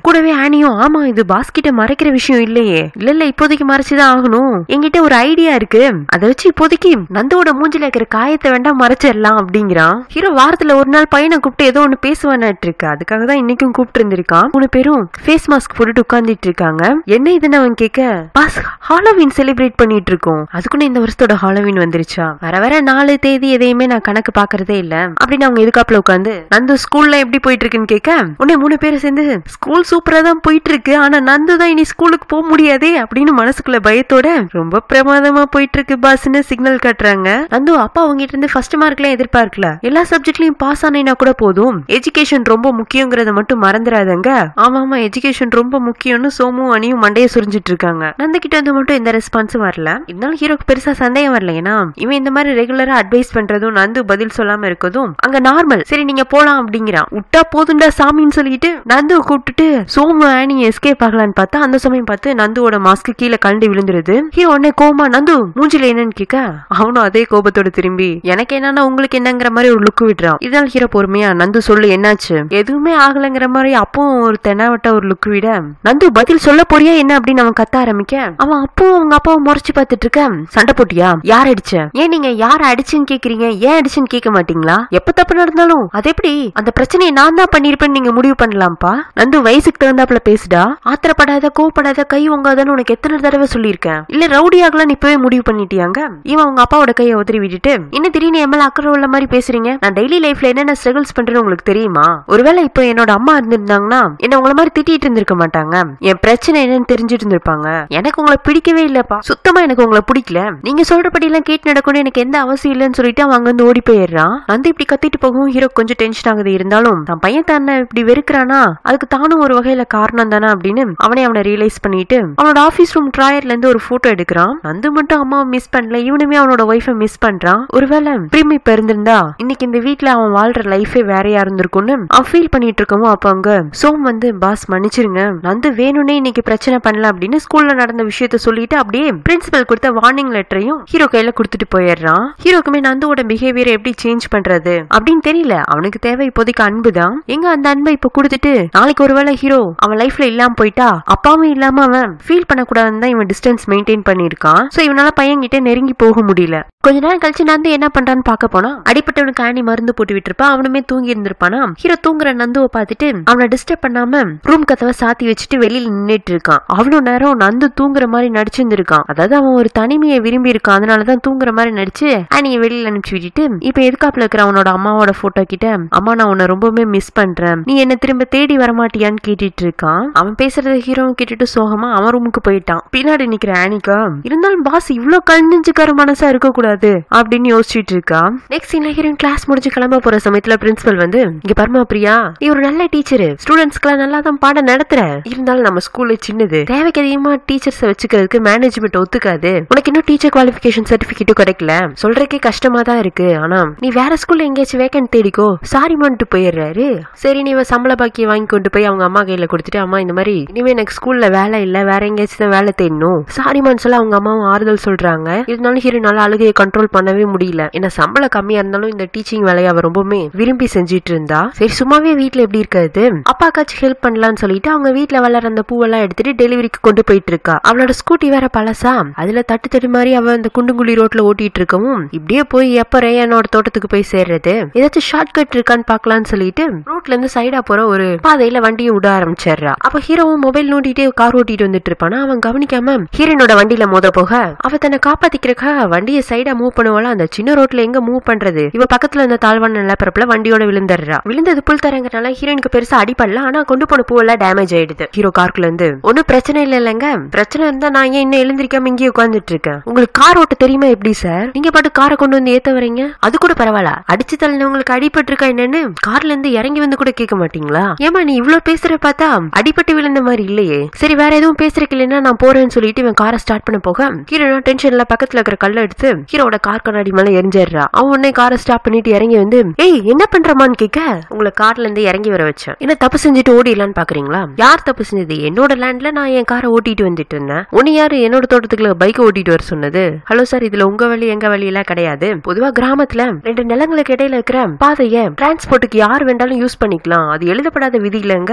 கூடவே ஆனியும் ஆமா இது பாஸ் கிட்ட மறைக்கிற விஷயம் இல்லையே இல்ல இல்ல இப்போதைக்கு மறைச்சுதான் ஆகணும் என்கிட்ட ஒரு ஐடியா இருக்கு அதை வச்சு இப்போதைக்கு நந்துவோட மூஞ்சில இருக்கிற காயத்தை வேண்டாம் மறைச்சிடலாம் அப்படிங்கிறான் ஹீரோ வாரத்துல ஒரு நாள் பையனை கூப்பிட்டு ஏதோ ஒண்ணு பேசுவானாட்டு இருக்கு அதுக்காக தான் இன்னைக்கும் கூப்பிட்டு இருந்திருக்கான் மூணு பேரும் ஃபேஸ் மாஸ்க் போட்டுட்டு உட்கார்ந்துட்டு இருக்காங்க என்ன இதுன்னு அவன் கேட்க பாஸ் ஹாலோவின் செலிப்ரேட் பண்ணிட்டு இருக்கோம் அதுக்குன்னு இந்த வருஷத்தோட ஹாலோவின் வந்துருச்சா வர வர நாலு தேதி எதையுமே நான் கணக்கு பாக்குறதே இல்ல அப்படின்னு அவங்க இதுக்காப்புல உட்காந்து நந்து ஸ்கூல்ல எப்படி போயிட்டு இருக்குன்னு கேட்க உடனே மூணு பேரும் சேர்ந்து ஸ்கூல் சூப்பரா தான் போயிட்டு இருக்கு ஆனா நந்து தான் இனி ஸ்கூலுக்கு போக முடியாதே அப்படின்னு மனசுக்குள்ள பயத்தோட ரொம்ப பிரமாதமா போயிட்டு இருக்கு பாஸ்னு சிக்னல் காட்டுறாங்க நந்து அப்பா அவங்ககிட்ட இருந்து ஃபர்ஸ்ட் மார்க்லாம் எதிர்பார்க்கல எல்லா சப்ஜெக்ட்லயும் பாஸ் ஆனேனா கூட போதும் எஜுகேஷன் ரொம்ப முக்கியங்கிறத மட்டும் மறந்துடாதங்க ஆமா ஆமா எஜுகேஷன் ரொம்ப முக்கியம்னு சோமும் அணியும் மண்டைய சுரிஞ்சிட்டு இருக்காங்க நந்து கிட்ட வந்து மட்டும் எந்த ரெஸ்பான்ஸும் வரல இருந்தாலும் ஹீரோக்கு பெருசா சந்தேகம் வரல ஏன்னா இவன் இந்த மாதிரி ரெகுலரா அட்வைஸ் பண்றதும் நந்து பதில் சொல்லாம இருக்கதும் அங்க நார்மல் சரி நீங்க போலாம் அப்படிங்கிறான் விட்டா போதுண்டா சாமின்னு சொல்லிட்டு நந்து கூப்பிட்டுட்டு சோமு ஆனி எஸ்கேப் ஆகலான்னு பார்த்தா அந்த சமயம் பார்த்து நந்துவோட மாஸ்க் கீழே கழண்டு விழுந்துருது ஹீரோ உடனே கோமா நந்து மூஞ்சில என்னன்னு கேட்க அவனும் அதே கோபத்தோட திரும்பி எனக்கு என்னன்னா உங்களுக்கு என்னங்கிற மாதிரி ஒரு லுக் விடுறான் இதனால ஹீரோ பொறுமையா நந்து சொல்லு என்னாச்சு எதுவுமே ஆகலைங்கிற மாதிரி அப்பவும் ஒரு தெனாவட்ட ஒரு லுக் விட நந்து பதில் சொல்ல போறியா என்ன அப்படின்னு அவன் கத்த ஆரம்பிக்க அவன் அப்போ அவங்க அப்பாவை முறைச்சு பார்த்துட்டு இருக்க சண்டை போட்டியா யார் அடிச்ச ஏன் நீங்க யார அடிச்சுன்னு கேக்குறீங்க ஏன் அடிச்சுன்னு கேட்க மாட்டீங்களா எப்ப தப்பு நடந்தாலும் அது எப்படி அந்த பிரச்சனையை நான் தான் பண்ணிருப்பேன்னு நீங்க முடிவு பண்ணலாம்ப்பா நந்து வயசுக்கு தகுந்தாப்புல பேசுடா ஆத்திரப்படாத கோவப்படாத கை உங்காதன்னு உனக்கு எத்தனை தடவை சொல்லியிருக்கேன் இல்ல ரவுடி ஆகலாம் இப்பவே முடிவு பண்ணிட்டியாங்க இவன் அவங்க அப்பாவோட கையை உதறி விட்டுட்டு இன்னும் திடீர்னு எம்எல் அக்கறை உள்ள மாதிரி பேசுறீங்க நான் டெய்லி லைஃப்ல என்னென்ன ஸ்ட்ரகிள்ஸ் பண்றேன்னு உங்களுக்கு தெரியுமா ஒருவேளை இப்போ என்னோட அம்மா இருந்திருந்தாங்கன்னா என்ன உங்கள மாதிரி திட்டிட்டு இருந்திருக்க மாட்டாங்க என் பிரச்சனை என்னன்னு தெரிஞ்சிட்டு இருந்திருப்பாங்க எனக்கு உங்களை பிடிக்கவே இல்லப்பா சுத்தமா எனக்கு உங்களை பிடிக்கல நீங்க சொல்றபடி எல்லாம் கேட்டு நடக்கணும் எனக்கு எந்த அவசியம் இல்லைன்னு சொல்லிட்டு அவன் அங்க இருந்து ஓடி போயிடுறான் வந்து இப்படி கத்திட்டு போகவும் ஹீரோ கொஞ்சம் டென்ஷன் ஆகுது இருந்தாலும் தான் பையன் தன்னை இப்படி வெறுக்கிறானா அதுக்கு தானும் ஒரு வகையில காரணம் தானே அப்படின்னு அவனே அவனை ரியலைஸ் பண்ணிட்டு அவனோட ஆபீஸ் ரூம் ட்ராயர்ல இருந்து ஒரு போட்டோ எடுக்கிறான் நந்து மட்டும் அம்மாவை மிஸ் பண்ணல இவனுமே அவனோட ஒய்ஃபை மிஸ் பண்றான் ஒருவேளை பிரிமி இப்ப இருந்திருந்தா இன்னைக்கு இந்த வீட்ல அவன் வாழ்ற லைஃபே வேறையா இருந்திருக்கும்னு அவன் ஃபீல் பண்ணிட்டு இருக்கவும் அப்ப அங்க சோம் வந்து பாஸ் மன்னிச்சிருங்க நந்து வேணும்னே இன்னைக்கு பிரச்சனை பண்ணல அப்படின்னு ஸ்கூல்ல நடந்த விஷயத்த சொல்லிட்டு அப்படியே பிரின்சிபல் கொடுத்த வார்னிங் லெட்டரையும் ஹீரோ கையில கொடுத்துட்டு போயிடுறான் ஹீரோக்குமே நந்துவோட பிஹேவியர் எப்படி சேஞ்ச் பண்றது அப்படின்னு தெரியல அவனுக்கு தேவை இப்போதைக்கு அன்பு தான் எங்க அந்த அன்பை இப்ப கொடுத்துட்டு நாளைக்கு ஒருவேளை ஹீரோ அவன் லைஃப்ல இல்லாம போயிட்டா அப்பாவும் இல்லாம அவன் ஃபீல் பண்ணக்கூடாதுன்னு தான் இவன் டிஸ்டன்ஸ் மெயின்டைன் பண்ணிருக்கான் சோ இவனால பையன் கிட்ட நெருங்கி போக முடியல கொஞ்ச நேரம் கழிச்சு நந்து என்ன பண்றான்னு பார்க்க போனா அடிப்பட்டவனுக்கு ஆணி மருந்து போட்டு விட்டுருப்பான் அவனுமே தூங்கி இருந்திருப்பானா ஹீரோ தூங்குற நந்துவை பார்த்துட்டு அவனை டிஸ்டர்ப் பண்ணாம ரூம் கதவை சாத்தி வச்சுட்டு வெளியில நின்னுட்டு இருக்கான் அவ்வளவு நேரம் நந்து தூங்குற மாதிரி நடிச்சிருந்திருக்கான் அதாவது அவன் ஒரு தனிமையை விரும்பி இருக்கான் அதனாலதான் தூங்குற மாதிரி நடிச்சு ஆனியை வெளியில அனுப்பிச்சு விட்டுட்டு இப்ப எதுக்காப்புல இருக்கிற அவனோட அம்மாவோட போட்டோ கிட்ட அம்மா நான் உன்னை ரொம்பவுமே மிஸ் பண்றேன் நீ என்ன திரும்ப தேடி வரமாட்டியான்னு கேட்டுட்டு இருக்கான் அவன் பேசுறத ஹீரோ கேட்டுட்டு சோகமா அவன் ரூமுக்கு போயிட்டான் பின்னாடி நிக்கிற ஆனிகா இருந்தாலும் பாஸ் இவ்ளோ கழிஞ்சுக்கார மனசா இருக்க கூடாது அப்படின்னு யோசிச்சுட்டு இருக்கா நெக்ஸ்ட் சீன்ல ஹீரோயின் கிளாஸ் முடிஞ்சு கிளம்ப போற சமயத்துல பிரின்சிபல் வந்து இங்க பரமா பிரியா நீ ஒரு நல்ல டீச்சர் ஸ்டூடெண்ட்ஸ்க்குலாம் நல்லா தான் பாடம் நடத்துற இருந்தாலும் நம்ம ஸ்கூல்ல சின்னது தேவைக்கு அதிகமா டீச்சர்ஸ் வச்சுக்கிறதுக்கு மேனேஜ்மெண்ட் ஒத்துக்காது உனக்கு இன்னும் டீச்சர் குவாலிஃபிகேஷன் சர்டிபிகேட்டும் கிடைக்கல சொல்றதுக்கே கஷ்டமா தான் இருக்கு ஆனா நீ வேற ஸ்கூல்ல எங்கேயாச்சும் வேக்கன்ட் தேடிக்கோ சாரி பண்ணிட்டு போயிடுறாரு சரி நீ இவன் சம்பள பாக்கியை வாங்கி கொண்டு போய் அவங்க அம்மா கையில கொடுத்துட்டு அம்மா இந்த மாதிரி இனிமே எனக்கு ஸ்கூல்ல வேலை இல்ல வேற எங்கேயாச்சும் தான் வேலை தேடணும் சாரிமான்னு சொல்ல அவங்க அம்மாவும் ஆறுதல் சொல்றாங்க இருந்தாலும் ஹீரோனால அழுகையை கண்ட்ரோல் பண்ணவே முடியல ஏன்னா சம்பளம் கம்மியா இருந்தாலும் இந்த டீச்சிங் வேலையை அவ ரொம்பவுமே விரும்பி செஞ்சுட்டு இருந்தா சரி சும்மாவே வீட்ல எப்படி இருக்காது அப்பாக்காச்சும் ஹெல்ப் பண்ணலாம்னு சொல்லிட்டு அவங்க வீட்ல வளர அந்த பூவெல்லாம் எடுத்துட்டு டெலிவரிக்கு கொண்டு போயிட்டு இருக்கா அவளோட ஸ்கூட்டி வேற பழசா அதுல தட்டு தட்டு மாதிரி அவ அந்த குண்டுங்குழி ரோட்ல ஓட்டிட்டு இருக்கவும் இப்படியே போய் எப்ப ரேயானோட தோட்டத்துக்கு போய் சேர்றது ஏதாச்சும் ஷார்ட் கட் இருக்கான்னு பாக்கலாம்னு சொல்லிட்டு ரோட்ல இருந்து சைடா போற ஒரு பாதையில வண்டியை விட ஆரம்பிச்சிடுறா அப்ப ஹீரோவும் மொபைல் நோண்டிட்டு கார் ஓட்டிட்டு வந்துட்டு இருப்பானா அவன் கவனிக்காம ஹீரோனோட வண்டியில மோத போக அவ தன்னை காப்பாத்திக்கிறக்காக வண்டியை சைடா மூவ் பண்ணுவாளா அந்த சின்ன ரோட்ல எங்க மூவ் பண்றது இவ பக்கத்துல இருந்த தாழ்வான நிலப்பரப்புல வண்டியோட விழுந்துடுறா விழுந்தது புல் தரங்கிறனால ஹீரோயினுக்கு பெருசா அடிப்படல ஆனா கொண்டு போன பூவெல்லாம் டேமேஜ் ஆயிடுது ஹீரோ கார்க்குள்ள இருந்து ஒன்னும் பிரச்சனை இல்ல இல்லங்க பிரச்சனை இருந்தா நான் ஏன் இன்னும் எழுந்திருக்காம இங்கே உட்கார்ந்துட்டு இருக்கேன் உங்களுக்கு கார் ஓட்ட தெரியுமா எப்படி சார் நீங்க பாட்டு காரை கொண்டு வந்து ஏத்த வரீங்க அது கூட பரவாயில்ல அடிச்சு தள்ளினவங்களுக்கு அடிபட்டு இருக்கா என்னன்னு கார்ல இருந்து இறங்கி வந்து கூட கேட்க மாட்டீங்களா ஏமா நீ இவ்ளோ பேசுற பார்த்தா அடிபட்டு விழுந்த மாதிரி இல்லையே சரி வேற எதுவும் பேசுறதுக்கு இல்லைன்னா நான் போறேன்னு சொல்லிட்டு இவன் காரை ஸ்டார்ட் பண்ண போக ஹீரோ டென்ஷன்ல பக்கத்துல இருக்கிற கல்ல எடுத்து ஹீரோட கார் கண்ணாடி மேல எரிஞ்சிடுறா அவன் உடனே காரை ஸ்டாப் பண்ணிட்டு இறங்கி வந்து ஏய் என்ன பண்றமான்னு கேட்க உங்களை கார்ல இருந்து இறங்கி வர வச்சேன் என்ன தப்பு செஞ்சுட்டு ஓடிடலான்னு பாக்குறீங்களா யார் தப்பு செஞ்சது என்னோட லேண்ட்ல நான் என் காரை ஓட்டிட்டு வந்துட்டு இருந்தேன் உன்னை யாரு என்னோட தோட்டத்துக்குள்ள பைக் ஓட்டிட்டு வர சொன்னது ஹலோ சார் இதுல உங்க வழி எங்க வழி எல்லாம் கிடையாது பொதுவா கிராமத்துல ரெண்டு நிலங்களுக்கு இடையில இருக்கிற பாதைய டிரான்ஸ்போர்ட்டுக்கு யார் வேண்டாலும் யூஸ் பண்ணிக்கலாம் அது எழுதப்படாத விதி இல்லைங்க சரி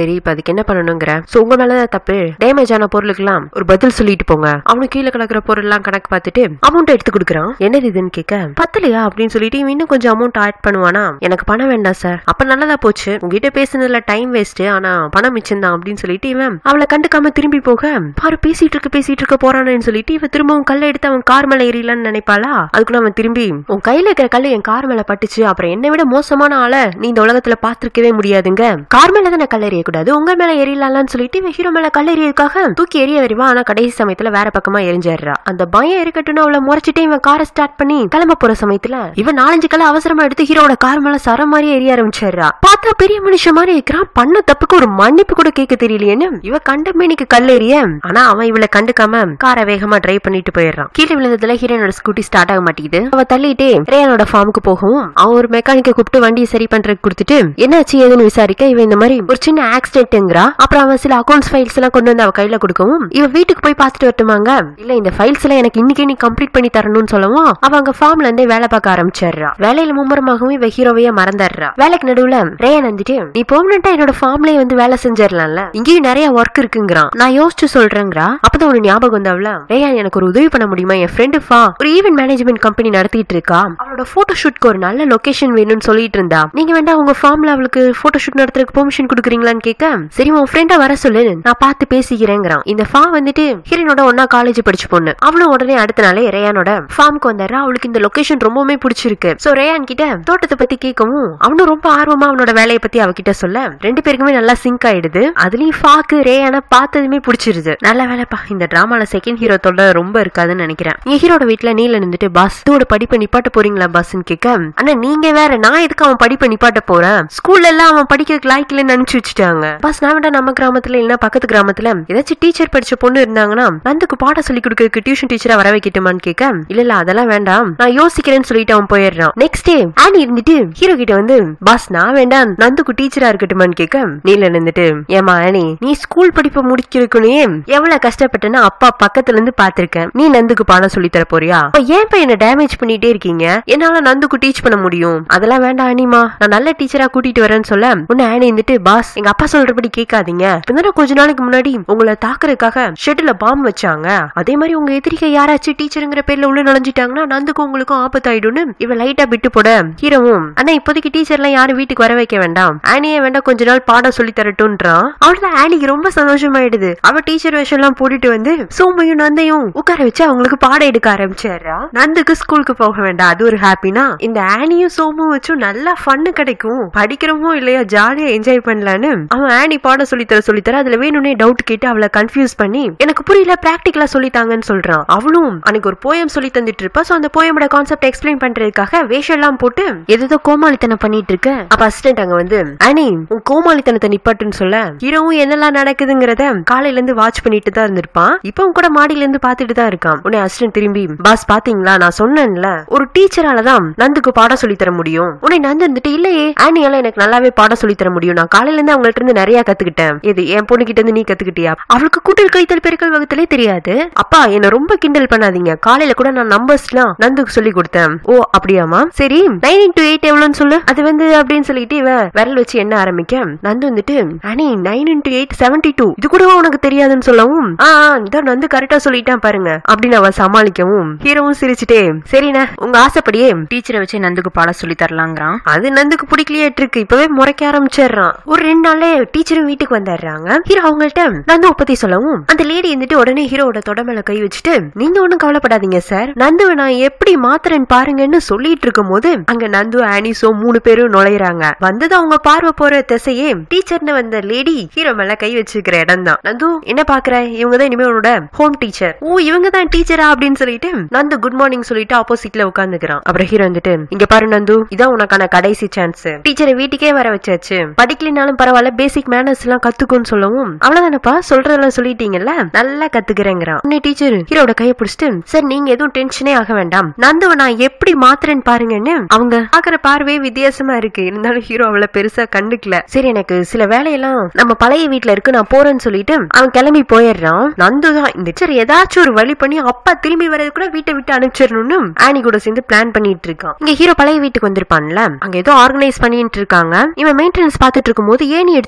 சரி இப்ப அதுக்கு என்ன பண்ணணுங்கிற சோ உங்க மேலதான் தப்பு டேமேஜ் ஆன பொருளுக்கெல்லாம் ஒரு பதில் சொல்லிட்டு போங்க அவனு கீழே கிடக்குற பொருள் எல்லாம் கணக்கு பார்த்துட்டு அமௌண்ட் எடுத்து கொடுக்குறான் என்னது இதுன்னு கேட்க பத்தலையா அப்படின்னு சொல்லிட்டு இவன் இன்னும் கொஞ்சம் அமௌண்ட் ஆட் பண்ணுவானா எனக்கு பணம் வேண்டாம் சார் அப்ப நல்லதா போச்சு உங்ககிட்ட பேசுனதுல டைம் வேஸ்ட் ஆனா பணம் மிச்சம் தான் அப்படின்னு சொல்லிட்டு இவன் அவளை கண்டுக்காம திரும்பி போக பாரு பேசிட்டு இருக்க பேசிட்டு இருக்க போறானேன்னு சொல்லிட்டு இவ திரும்பவும் கல்லை எடுத்து அவன் கார் மேல ஏறிடலான்னு நினைப்பாளா அதுக்குள்ள அவன் திரும்பி உன் கையில இருக்கிற கல்லு என் கார் மேல பட்டுச்சு அப்புறம் என்னை விட மோசமான ஆளை நீ இந்த உலகத்துல பாத்திருக்கவே முடியாதுங்க கார் மேல தானே கல் எறியக்கூடாது உங்க மேல எறியலாம்னு சொல்லிட்டு இவன் ஹீரோ மேல கல் எறியதுக்காக தூக்கி எறிய வருவா ஆனா கடைசி சமயத்துல வேற பக்கமா எரிஞ்சிடுறா அந்த பயம் இருக்கட்டும்னு அவளை முறைச்சிட்டே இவன் காரை ஸ்டார்ட் பண்ணி கிளம்ப போற சமயத்துல இவன் நாலஞ்சு கல்ல அவசரமா எடுத்து ஹீரோட கார் மேல சர மாதிரி எரிய ஆரம்பிச்சிடுறா பார்த்தா பெரிய மனுஷன் மாதிரி இருக்கிறான் பண்ண தப்புக்கு ஒரு மன்னிப்பு கூட கேட்க தெரியலையேன்னு இவ கண்ட மேனிக்கு கல் எறிய ஆனா அவன் இவளை கண்டுக்காம காரை வேகமா டிரைவ் பண்ணிட்டு போயிடுறான் கீழே விழுந்ததுல ஹீரோனோட ஸ்கூட்டி ஸ்டார்ட் ஆக மாட்டேங்குது அவ தள்ளிட்டே ரேயானோட ஃபார்முக்கு போகவும் அவன் ஒரு மெக்கானிக்க கூப்பிட்டு வண்டியை சரி பண்றதுக்கு கொடுத்துட்டு என்னாச்சு ஏதுன்னு விசாரிக்க இவன் இந்த மாதிரி ஒரு சின்ன ஆக்சிடென்ட்ங்கிறா அப்புறம் அவன் சில அக்கௌண்ட்ஸ் ஃபைல்ஸ் எல்லாம் கொண்டு வந்து அவ கையில கொடுக்கவும் இவ வீட்டுக்கு போய் பார்த்துட்டு வரட்டுமாங்க இல்ல இந்த ஃபைல்ஸ் எல்லாம் எனக்கு இன்னைக்கே நீ கம்ப்ளீட் பண்ணி தரணும்னு சொல்லவும் அவ அங்க ஃபார்ம்ல இருந்தே வேலை பார்க்க ஆரம்பிச்சிடுறா வேலையில மும்முரமாகவும் இவ ஹீரோவையே மறந்துடுறா வேலைக்கு நடுவுல ரேயன் வந்துட்டு நீ பெர்மனண்டா என்னோட ஃபார்ம்லயே வந்து வேலை செஞ்சிடலாம்ல இங்கேயும் நிறைய ஒர்க் இருக்குங்கிறான் நான் யோசிச்சு சொல்றேங்கிறா அப்பதான் ஒரு ஞாபகம் வந்தாவல ரேயான் எனக்கு ஒரு உதவி பண்ண முடியுமா என் ஃப்ரெண்டு ஃபா ஒரு ஈவென்ட் மேனேஜ்மெண்ட் கம்பெனி நடத்திட்டு இருக்கா அவளோட போட்டோ ஷூட்க்கு ஒரு நல்ல லொகேஷன் வேணும்னு சொல்லிட்டு இருந்தா நீங்க வேண்டாம் உங்க ஃபார்ம்ல அவளுக்கு போட்டோ ஷூட் நடத்துறதுக்கு பெர்மிஷன் கொடுக்குறீங்களான்னு கேட்க சரி உன் ஃப்ரெண்டா வர சொல்லு நான் பார்த்து பேசிக்கிறேங்கிறான் இந்த ஃபா வந்துட்டு ஹீரோனோட ஒன்னா காலேஜ் படிச்ச பொண்ணு அவளும் உடனே அடுத்த நாளே ரேயானோட ஃபார்முக்கு வந்தாரு அவளுக்கு இந்த லொகேஷன் ரொம்பவுமே பிடிச்சிருக்கு சோ ரேயான் கிட்ட தோட்டத்தை பத்தி கேட்கவும் அவனும் ரொம்ப ஆர்வமா அவனோட வேலையை பத்தி அவகிட்ட சொல்ல ரெண்டு பேருக்குமே நல்லா சிங்க் ஆயிடுது அதுலயும் ஃபாக்கு ரேயான பார்த்ததுமே பிடிச்சிருது நல்ல வேலைப்பா இந்த டிராமால செகண்ட் ஹீரோ தொல்லை ரொம்ப இருக்காதுன்னு நினைக்கிறேன் என் ஹீரோட வீட்டுல நீல நின்னுட்டு பாஸ் இதோட படிப்பை நிப்பாட்ட போறீங்களா பாஸ்ன்னு கேட்க ஆனா நீங்க வேற நான் எதுக்கு அவன் படிப்பை நிப்பாட்ட போறேன் ஸ்கூல்ல எல்லாம் அவன் படிக்கிறதுக்கு லாய்க்கில்லைன்னு நினைச்சு வச்சுட்டாங்க பாஸ் நான் வேண்டா நம்ம கிராமத்துல இல்லைன்னா பக்கத்து கிராமத்துல ஏதாச்சும் டீச்சர் படிச்ச பொண்ணு இருந்தாங்கன்னா நந்துக்கு பாடம் சொல்லி கொடுக்கறதுக்கு டியூஷன் டீச்சரா வர வைக்கட்டுமான்னு கேட்க இல்ல இல்ல அதெல்லாம் வேண்டாம் நான் யோசிக்கிறேன்னு சொல்லிட்டு அவன் போயிடுறான் நெக்ஸ்ட் டே ஆனி இருந்துட்டு ஹீரோ கிட்ட வந்து பாஸ் நான் வேண்டாம் நந்துக்கு டீச்சரா இருக்கட்டுமான்னு கேட்க நீல இருந்துட்டு ஏமா ஆனி நீ ஸ்கூல் படிப்பை முடிக்கிறதுக்குனே எவ்வளவு கஷ்டப்பட்டேன்னா அப்பா பக்கத்துல இருந்து பாத்திருக்கேன் நீ நந்துக்கு பாடம் சொல்லி தர போறியா அப்ப ஏன் இப்ப என்ன டேமேஜ் பண்ணிட்டே இருக்கீங்க என்னால நந்துக்கு டீச் பண்ண முடியும் அதெல்லாம் வேண்டாம் ஆனிமா நான் நல்ல டீச்சரா கூட்டிட்டு வரேன்னு சொல்ல உன்ன ஆனி இருந்துட்டு பாஸ் எங்க அப்பா சொல்றபடி கேட்காதீங்க இப்பதானே கொஞ்ச நாளைக்கு முன்னாடி உங்களை தாக்குறதுக்காக ஷெட்ல பாம்பு வச்சாங்க அதே மாதிரி உங்க எதிரிக யாராச்சும் டீச்சருங்கிற பேர்ல உள்ள நுழைஞ்சிட்டாங்கன்னா நந்துக்கும் உங்களுக்கும் ஆபத்தாயிடும்னு இவ லைட்டா விட்டு போட ஹீரோவும் ஆனா இப்போதைக்கு டீச்சர் எல்லாம் யாரும் வீட்டுக்கு வர வைக்க வேண்டாம் ஆனியே வேண்டாம் கொஞ்ச நாள் பாடம் சொல்லி தரட்டும்ன்றான் அவ்வளவுதான் ஆனிக்கு ரொம்ப சந்தோஷமாயிடுது அவ டீச்சர் வேஷம் எல்லாம் போட்டுட்டு வந்து சோமையும் நந்தையும் உட்கார வச்சு அவங்களுக்கு பாடம் எடுக்க ஆரம்பிச்சாரா நந்துக்கு ஸ்கூலுக்கு போக வேண்டாம் அது ஒரு ஹாப்பினா இந்த ஆனியும் சோமும் வச்சும் நல்லா ஃபன்னு கிடைக்கும் படிக்கிறோமோ இல்லையா ஜாலியா என்ஜாய் பண்ணலான்னு அவன் ஆனி பாடம் சொல்லி தர சொல்லி தர அதுல வேணும்னே டவுட் கேட்டு அவளை கன்ஃபியூஸ் பண்ணி எனக்கு புரியல பிராக்டிகலா சொல்லித்தாங்கன்னு சொல்றான் அவளும் அன்னைக்கு ஒரு போயம் சொல்லி தந்துட்டு இருப்பா சோ அந்த போயமோட கான்செப்ட் எக்ஸ்பிளைன் பண்றதுக்காக வேஷம் எல்லாம் போட்டு எதோ கோமாளித்தனம் பண்ணிட்டு இருக்க அப்ப அசிஸ்டன்ட் அங்க வந்து ஆனி உன் கோமாளித்தனத்தை நிப்பாட்டுன்னு சொல்ல ஹீரோவும் என்னெல்லாம் நடக்குதுங்கிறத காலையில இருந்து வாட்ச் பண்ணிட்டு தான் இருந்திருப்பான் இப்பவும் கூட மாடியில இருந்து பாத்துட்டு தான் இருக்கான் உடனே அசிஸ்டன்ட் திரும்பி பாஸ் பாத்தீங்களா நான் சொன்னேன்ல ஒரு டீச்சரால தான் நந்துக்கு பாடம் சொல்லி தர முடியும் உன்னை நந்து இருந்துட்டு இல்லையே ஆனியால எனக்கு நல்லாவே பாடம் சொல்லி தர முடியும் நான் காலையில இருந்து அவங்கள்ட்ட இருந்து நிறைய கத்துக்கிட்டேன் இது என் பொண்ணு கிட்ட இருந்து நீ கத்துக்கிட்டியா அவளுக்கு கூட்டல் கழித்தல் பெருக்கல் வகுத்தலே தெரியாது அப்பா என்ன ரொம்ப கிண்டல் பண்ணாதீங்க காலையில கூட நான் நம்பர்ஸ்லாம் நந்துக்கு சொல்லி கொடுத்தேன் ஓ அப்படியாமா சரி நைன் இன்டூ எயிட் எவ்வளவுன்னு சொல்லு அது வந்து அப்படின்னு சொல்லிட்டு இவ விரல் வச்சு என்ன ஆரம்பிக்க நந்து வந்துட்டு any nine into eight seventy two இது கூட உனக்கு தெரியாதுன்னு சொல்லவும் ஆ ஆ, இதான் நந்து கரெக்டா சொல்லிட்டான் பாருங்க அப்படின்னு அவ சமாளிக்கவும் ஹீரோவும் சிரிச்சுட்டே சரிண்ணே உங்க ஆசைப்படியே டீச்சரை வச்சு நந்துக்கு பாடம் சொல்லி தரலாங்கிறான் அது நந்துக்கு பிடிக்கலையே இருக்கு இப்பவே முறைக்க ஆரம்பிச்சிடுறான் ஒரு ரெண்டு நாள்ல டீச்சரும் வீட்டுக்கு வந்துடுறாங்க ஹீரோ அவங்கள்ட்ட நந்து பத்தி சொல்லவும் அந்த லேடி இருந்துட்டு உடனே ஹீரோவோட தொடமேல கை வச்சுட்டு நீங்க ஒண்ணும் கவலைப்படாதீங்க சார் நந்துவை நான் எப்படி மாத்துறேன்னு பாருங்கன்னு சொல்லிட்டு இருக்கும் போது அங்க நந்து ஆனிசோ மூணு பேரும் நுழையறாங்க வந்தது அவங்க பார்வை போற திசையே டீச்சர்னு வந்த லேடி ஹீரோ மேல கை வச்சுக்கிற இடம் தான் நந்து என்ன பாக்குற இவங்க தான் இனிமே உன்னோட ஹோம் டீச்சர் ஓ இவங்க தான் டீச்சரா அப்படின்னு சொல்லிட்டு நந்து குட் மார்னிங் சொல்லிட்டு ஆப்போசிட்ல உட்காந்துக்கிறான் அப்புறம் ஹீரோ வந்துட்டு இங்க பாரு நந்து இதான் உனக்கான கடைசி சான்ஸ் டீச்சரை வீட்டுக்கே வர வச்சாச்சு படிக்கலினாலும் பரவாயில்ல பேசிக் மேனர்ஸ் எல்லாம் கத்துக்குன்னு சொல்லவும் அவ்வளவுதானப்பா சொல்றதெல்லாம் சொல்லிட்டீங்கல்ல நல்லா கத்துக்கிறேங்கிறான் உன்னை டீச்சர் ஹீரோட கையை பிடிச்சிட்டு சார் நீங்க எதுவும் டென்ஷனே ஆக வேண்டாம் நந்துவை நான் எப்படி மாத்துறேன்னு பாருங்கன்னு அவங்க பாக்குற பார்வையே வித்தியாசமா இருக்கு இருந்தாலும் ஹீரோ அவளை பெருசா கண்டுக்கல சரி எனக்கு சில வேலையெல்லாம் நம்ம பழைய வீட்ல இருக்கு நான் போறேன்னு சொல்லிட்டு அவன் கிளம்பி போயிடுறான் நந்து தான் இந்த சரி ஏதாச்சும் ஒரு வழி பண்ணி அப்பா திரும்பி வர்றது கூட வீட்டை விட்டு அனுப்பிச்சிடணும்னு ஆனி கூட சேர்ந்து பிளான் பண்ணிட்டு இருக்கான் இங்க ஹீரோ பழைய வீட்டுக்கு வந்திருப்பான்ல அங்க ஏதோ ஆர்கனைஸ் பண்ணிட்டு இருக்காங்க இவன் மெயின்டெனன்ஸ் பாத்துட்டு இருக்கும்போது ஏணி எடுத்து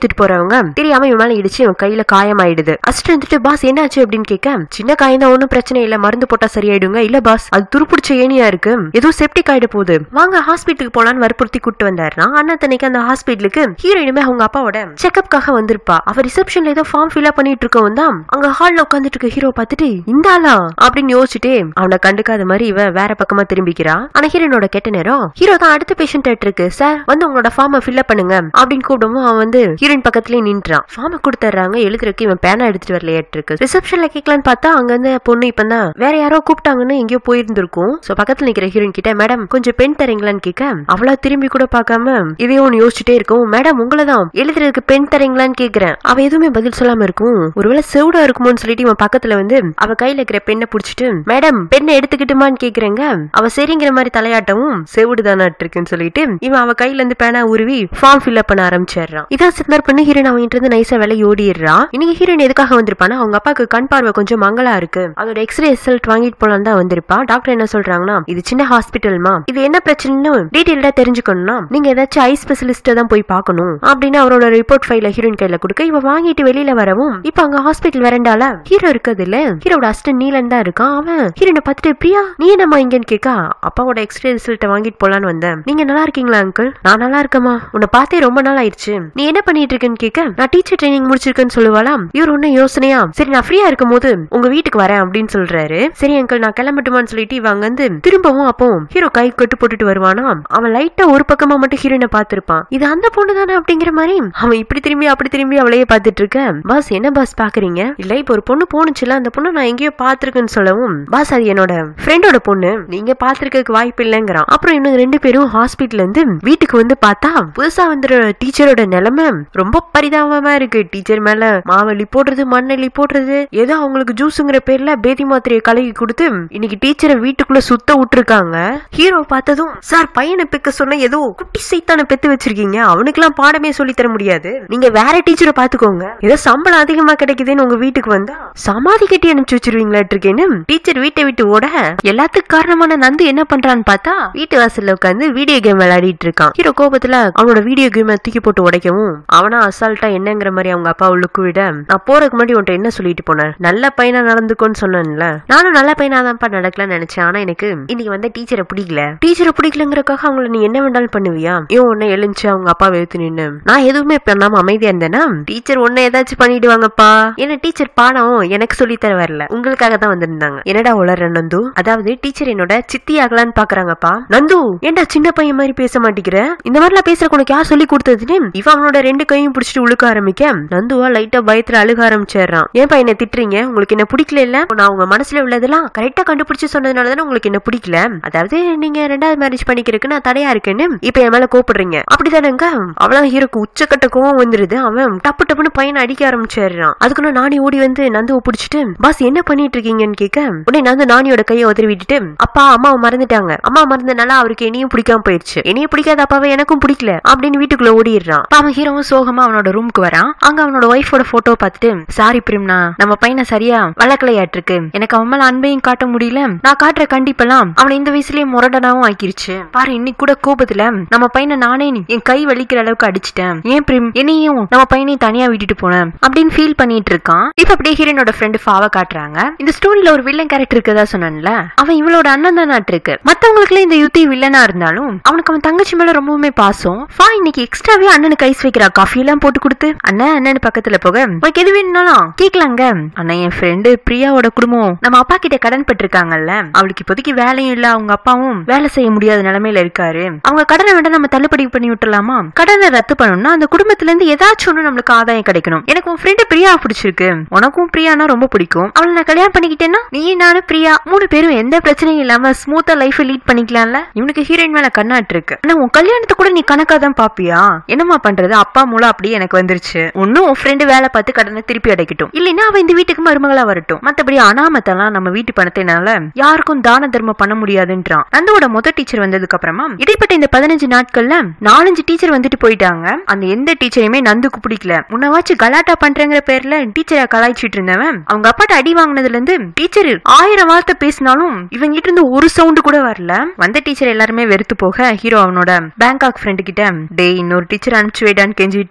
எடுத்துட்டு போறவங்க தெரியாம இவன் மேல இடிச்சு இவன் கையில காயமாயிடுது அசிஸ்டன்ட் வந்துட்டு பாஸ் என்னாச்சு அப்படின்னு கேட்க சின்ன காயம் தான் ஒன்றும் பிரச்சனை இல்ல மருந்து போட்டா சரியாயிடுங்க இல்ல பாஸ் அது துருப்பிடிச்ச ஏனியா இருக்கு ஏதோ செப்டிக் ஆயிட போகுது வாங்க ஹாஸ்பிட்டலுக்கு போலான்னு வற்புறுத்தி கூட்டு வந்தாருனா அண்ணா தன்னைக்கு அந்த ஹாஸ்பிட்டலுக்கு ஹீரோயினுமே அவங்க அப்பாவோட செக்அப்காக வந்திருப்பா அவ ரிசப்ஷன்ல ஏதோ ஃபார்ம் ஃபில் அப் பண்ணிட்டு இருக்கவும் தான் அங்க ஹால்ல உட்காந்துட்டு இருக்க ஹீரோ பார்த்துட்டு இந்த ஆளா அப்படின்னு யோசிச்சுட்டு அவனை கண்டுக்காத மாதிரி இவ வேற பக்கமா திரும்பிக்கிறா ஆனா ஹீரோனோட கெட்ட நேரம் ஹீரோ தான் அடுத்த பேஷண்ட் இருக்கு சார் வந்து உங்களோட ஃபார்மை ஃபில் அப் பண்ணுங்க அப்படின்னு கூப்பிடவும் அவன் வந்து ஹீரோயின் பக்கத்துலயே நின்றான் ஃபார்மை கொடுத்துறாங்க எழுதுறதுக்கு இவன் பேனா எடுத்துட்டு வரலையாட்டு இருக்கு ரிசப்ஷன்ல கேட்கலான்னு பார்த்தா அங்க இருந்து பொண்ணு இப்பதான் வேற யாரோ கூப்பிட்டாங்கன்னு எங்கேயோ போயிருந்திருக்கும் சோ பக்கத்துல நிக்கிற ஹீரோயின் கிட்ட மேடம் கொஞ்சம் பெண் தரீங்களான்னு கேட்க அவளா திரும்பி கூட பார்க்காம இதே ஒன்னு யோசிச்சுட்டே இருக்கும் மேடம் உங்களை தான் எழுதுறதுக்கு பெண் தரீங்களான்னு கேக்குறேன் அவ எதுவுமே பதில் சொல்லாம இருக்கும் ஒருவேளை செவுடா இருக்குமோன்னு சொல்லிட்டு இவன் பக்கத்துல வந்து அவ கையில இருக்கிற பெண்ணை புடிச்சிட்டு மேடம் பெண்ணை எடுத்துக்கிட்டுமான்னு கேக்குறேங்க அவ சரிங்கிற மாதிரி தலையாட்டவும் செவுடு தானாட்டு இருக்குன்னு சொல்லிட்டு இவன் அவ கையில இருந்து பேனா உருவி ஃபார்ம் ஃபில் அப் பண்ண ஆரம்பிச்சிடுறான் இதான் சித்தர் பண்ணி ஹீரோயின் அவன்கிட்ட இருந்து நைஸா விலை ஓடிடுறா இன்னைக்கு ஹீரோயின் எதுக்காக வந்திருப்பானா அவங்க அப்பாக்கு கண் பார்வை கொஞ்சம் மங்களா இருக்கு அதோட எக்ஸ்ரே ரிசல்ட் வாங்கிட்டு போலாம் தான் வந்திருப்பா டாக்டர் என்ன சொல்றாங்கன்னா இது சின்ன ஹாஸ்பிட்டல்மா இது என்ன பிரச்சனைன்னு டீடைல்டா தெரிஞ்சுக்கணும்னா நீங்க ஏதாச்சும் ஐ ஸ்பெஷலிஸ்ட தான் போய் பார்க்கணும் அப்படின்னு அவரோட ரிப்போர்ட் ஃபைல ஹீரோயின் கையில கொடுக்க இவ வாங்கிட்டு வெளியில வரவும் இப்ப அங்க ஹாஸ்பிட்டல் வரண்டால ஹீரோ இருக்கிறது இல்ல ஹீரோட அஸ்டன் நீலன் தான் இருக்கான் அவன் ஹீரோனை பார்த்துட்டு பிரியா நீ என்னம்மா இங்கன்னு கேட்க அப்பாவோட எக்ஸ்ரே ரிசல்ட்டை வாங்கிட்டு போலான்னு வந்தேன் நீங்க நல்லா இருக்கீங்களா அங்கிள் நான் நல்லா இருக்கேம்மா உன்னை பார்த்தே ரொம்ப நாள் ஆயிடுச்சு நீ என்ன பண்ணிட்டு இருக்கேன்னு கேட்க நான் டீச்சர் ட்ரைனிங் முடிச்சிருக்கேன்னு சொல்லுவாளாம் இவர் ஒன்னும் யோசனையா சரி நான் ஃப்ரீயா இருக்கும் போது உங்க வீட்டுக்கு வரேன் அப்படின்னு சொல்றாரு சரி அங்கிள் நான் கிளம்பட்டுமான்னு சொல்லிட்டு இவங்க வந்து திரும்பவும் அப்போ ஹீரோ கை கட்டு போட்டுட்டு வருவானா அவன் லைட்டா ஒரு பக்கமா மட்டும் ஹீரோனை பார்த்திருப்பான் இது அந்த பொண்ணு தானே அப்படிங்கிற மாதிரி அவன் இப்படி திரும்பி அப்படி திரும்பி அவளையே பார்த்துட்டு இருக்க பாஸ் என்ன பாஸ் பாக்குறீங்க இல்ல இப்ப ஒரு பொண்ணு போனுச்சுல அந்த பொண்ணு நான் எங்கேயோ பாத்திருக்கேன்னு சொல்லவும் பாஸ் அது என்னோட ஃப்ரெண்டோட பொண்ணு நீங்க பாத்திருக்கிறதுக்கு வாய்ப்பு இல்லைங்கிறான் அப்புறம் இன்னும் ரெண்டு பேரும் ஹாஸ்பிட்டல் இருந்து வீட்டுக்கு வந்து பார்த்தா புதுசா வந்துற டீச்சரோட நிலைமை ரொம்ப பரிதாபமா இருக்கு டீச்சர் மேல மாவலி போடுறது மண்ணெல்லி போடுறது ஏதோ அவங்களுக்கு ஜூஸுங்கிற பேர்ல பேதி மாத்திரையை கலக்கி கொடுத்து இன்னைக்கு டீச்சரை வீட்டுக்குள்ள சுத்த விட்டுருக்காங்க ஹீரோ பார்த்ததும் சார் பையனை பெக்க சொன்ன ஏதோ குட்டி சைத்தான பெத்து வச்சிருக்கீங்க அவனுக்குலாம் பாடமே சொல்லி தர முடியாது நீங்க வேற டீச்சரை பாத்துக்கோங்க ஏதோ சம்பளம் அதிகமா கிடைக்குதுன்னு உங்க வீட்டுக்கு வந்தா சமாதி கட்டி அனுப்பிச்சு வச்சிருவீங்களாட்டு இருக்கேன்னு டீச்சர் வீட்டை விட்டு ஓட எல்லாத்துக்கும் காரணமான நந்து என்ன பண்றான்னு பார்த்தா வீட்டு வாசல்ல உட்காந்து வீடியோ கேம் விளையாடிட்டு இருக்கான் ஹீரோ கோபத்துல அவனோட வீடியோ கேமை தூக்கி போட்டு உடைக்கவும் அவனா அசால்ட்டா என்னங்கிற மாதிரி அவங்க அப்பா உள்ளுக்கு விட நான் போறதுக்கு முன்னாடி உன்ட்ட என்ன சொல்லிட்டு போனேன் நல்ல பையனா நடந்துக்கோன்னு சொன்னேன்ல நானும் நல்ல பையனா தான்ப்பா நடக்கலாம்னு நினைச்சேன் ஆனா எனக்கு இன்னைக்கு வந்து டீச்சரை பிடிக்கல டீச்சரை பிடிக்கலங்கிறக்காக அவங்கள நீ என்ன வேண்டாலும் பண்ணுவியா ஏன் உன்னை எழுந்துச்சு அவங்க அப்பா எழுத்து நின்னு நான் எதுவுமே பண்ணாம அமைதியா இருந்தேன்னா டீச்சர் உன்னை ஏதாச்சும் பண்ணிடுவாங்கப்பா ஏன்னா டீச்சர் பாடம் எனக்கு சொல்லி தர வரல உங்களுக்காக தான் வந்திருந்தாங்க என்னடா உளற நந்து அதாவது டீச்சர் என்னோட சித்தி ஆகலான்னு பாக்குறாங்கப்பா நந்து ஏன்டா சின்ன பையன் மாதிரி பேச மாட்டேங்கிற இந்த மாதிரிலாம் பேசுறக்கு உனக்கு யார் சொல்லி கொடுத்ததுன்னு இவன் அவனோட ரெண்டு கையும் பிடிச்சிட்டு உழுக்க ஆரம்பிக்க நந்துவா லைட்டா பயத்துல அழுக ஆரம்பிச்சிடுறான் ஏன்பா என்ன திட்டுறீங்க உங்களுக்கு என்ன பிடிக்கல இல்ல நான் உங்க மனசுல உள்ளதெல்லாம் கரெக்டா கண்டுபிடிச்சு சொன்னதுனால தானே உங்களுக்கு என்ன பிடிக்கல அதாவது நீங்க ரெண்டாவது மேரேஜ் பண்ணிக்கிறதுக்கு நான் தடையா இருக்கேன்னு இப்ப என் மேல கோப்படுறீங்க அப்படிதானங்க அவ்வளவு ஹீரோக்கு உச்சக்கட்ட கோவம் வந்துருது அவன் டப்பு டப்புன்னு பையனை அடிக்க ஆரம்பிச்சிடுறான் அதுக்குள்ள நானி ஓடி வந்து நந்துவை பிடிச்சிட்டு பாஸ் என்ன பண்ணிட்டு இருக்கீங்கன்னு கேட்க உடனே நந்து நானியோட கையை உதறி விட்டுட்டு அப்பா அம்மாவை மறந்துட்டாங்க அம்மா மறந்தனால அவருக்கு என்னையும் பிடிக்காம போயிடுச்சு என்னையும் பிடிக்காத அப்பாவை எனக்கும் பிடிக்கல அப்படின்னு வீட்டுக்குள்ள ஓடிடுறான் அப்ப அவன் ஹீரோவும் சோகமா அவனோட ரூமுக்கு வரான் அங்க அவனோட ஒய்ஃபோட போட்டோ பார்த்துட்டு சாரி பிரிம்னா நம்ம பையனை சரியா வளர்க்கலையாட்டிருக்கு எனக்கு அவன் மேல அன்பையும் காட்ட முடியல நான் காட்டுற கண்டிப்பெல்லாம் அவனை இந்த வயசுலயே முரடனாவும் ஆக்கிருச்சு பாரு இன்னைக்கு கூட கோபத்துல நம்ம பையனை நானே என் கை வலிக்கிற அளவுக்கு அடிச்சிட்டேன் ஏன் பிரிம் என்னையும் நம்ம பையனையும் தனியா விட்டுட்டு போனேன் அப்படின்னு ஃபீல் பண்ணிட்டு இருக்கான் இப்ப அப்படியே ஹீரோனோட ஃப்ரெண்டு ஃபாவா காட்டுறாங்க இந்த ஸ்டோரியில ஒரு வில்லன் கேரக்டர் இருக்கதா சொன்னான்ல அவன் இவளோட அண்ணன் தான் இருக்கு மத்தவங்களுக்கு இந்த யுத்தி வில்லனா இருந்தாலும் அவனுக்கு அவன் தங்கச்சி மேல ரொம்பவுமே பாசம் ஃபா இன்னைக்கு எக்ஸ்ட்ராவே அண்ணனுக்கு ஐஸ் வைக்கிறா காஃபி எல்லாம் போட்டு கொடுத்து அண்ணன் அண்ணன் பக்கத்துல போக உனக்கு எது வேணும்னாலும் கேட்கலாங்க அண்ணா என் ஃப்ரெண்டு பிரியாவோட குடும்பம் நம்ம அப்பா கிட்ட கடன் பட்டிருக்காங்கல்ல அவளுக்கு இப்போதைக்கு வேலையும் இல்ல அவங்க அப்பாவும் வேலை செய்ய முடியாத நிலைமையில இருக்காரு அவங்க கடனை விட நம்ம தள்ளுபடி பண்ணி விட்டுலாமா கடனை ரத்து பண்ணணும்னா அந்த குடும்பத்துல இருந்து ஏதாச்சும் ஒண்ணு நம்மளுக்கு ஆதாயம் கிடைக்கணும் எனக்கு உன் ஃப்ரெண்டு பிரியா பிடிச்சிருக்கு உனக்கும் பிரியானா ரொம்ப பிடிக்கும் அவளை நான் கல்யாணம் பண்ணிக்கிட்டேன்னா நீ நானும் பிரியா மூணு பேரும் எந்த பிரச்சனையும் இல்லாம ஸ்மூத்தா லைஃப் லீட் பண்ணிக்கலாம்ல இவனுக்கு ஹீரோயின் மேல கண்ணாட்டு இருக்கு ஆனா உன் கல்யாணத்தை கூட நீ கணக்கா தான் பாப்பியா என்னமா பண்றது அப்பா மூலம் அப்படியே எனக்கு வந்துருச்சு ஒன்னும் உன் ஃப்ரெண்டு வேலை பார்த்து கடனை திருப்பி அடைக்கட்டும் இல்லைன்னா அவ இந்த வீட்டுக்கு மருமகளா வரட்டும் மத்தபடி அனாமத்தெல்லாம் நம்ம வீட்டு பணத்தினால யாருக்கும் தான தர்மம் பண்ண முடியாதுன்றான் நந்தோட முத டீச்சர் வந்ததுக்கு அப்புறமா இடைப்பட்ட இந்த பதினஞ்சு நாட்கள்ல நாலஞ்சு டீச்சர் வந்துட்டு போயிட்டாங்க அந்த எந்த டீச்சரையுமே நந்துக்கு பிடிக்கல முன்னவாச்சும் கலாட்டா பண்றேங்கிற பேர்ல டீச்சரை கலாய்ச்சிட்டு இருந்தவன் அவங்க அப்பாட்ட அடி வாங்கினதுல இருந்து டீச்சர் ஆயிரம் வார்த்தை பேசினாலும் இவங்கிட்ட இருந்து ஒரு சவுண்டு கூட வரல வந்த டீச்சர் எல்லாருமே வெறுத்து போக ஹீரோ அவனோட பேங்காக் ஃப்ரெண்டு கிட்ட டே இன்னொரு டீச்சர் அனுப்பிச்சு வைடான்னு கெஞ்சிட்டு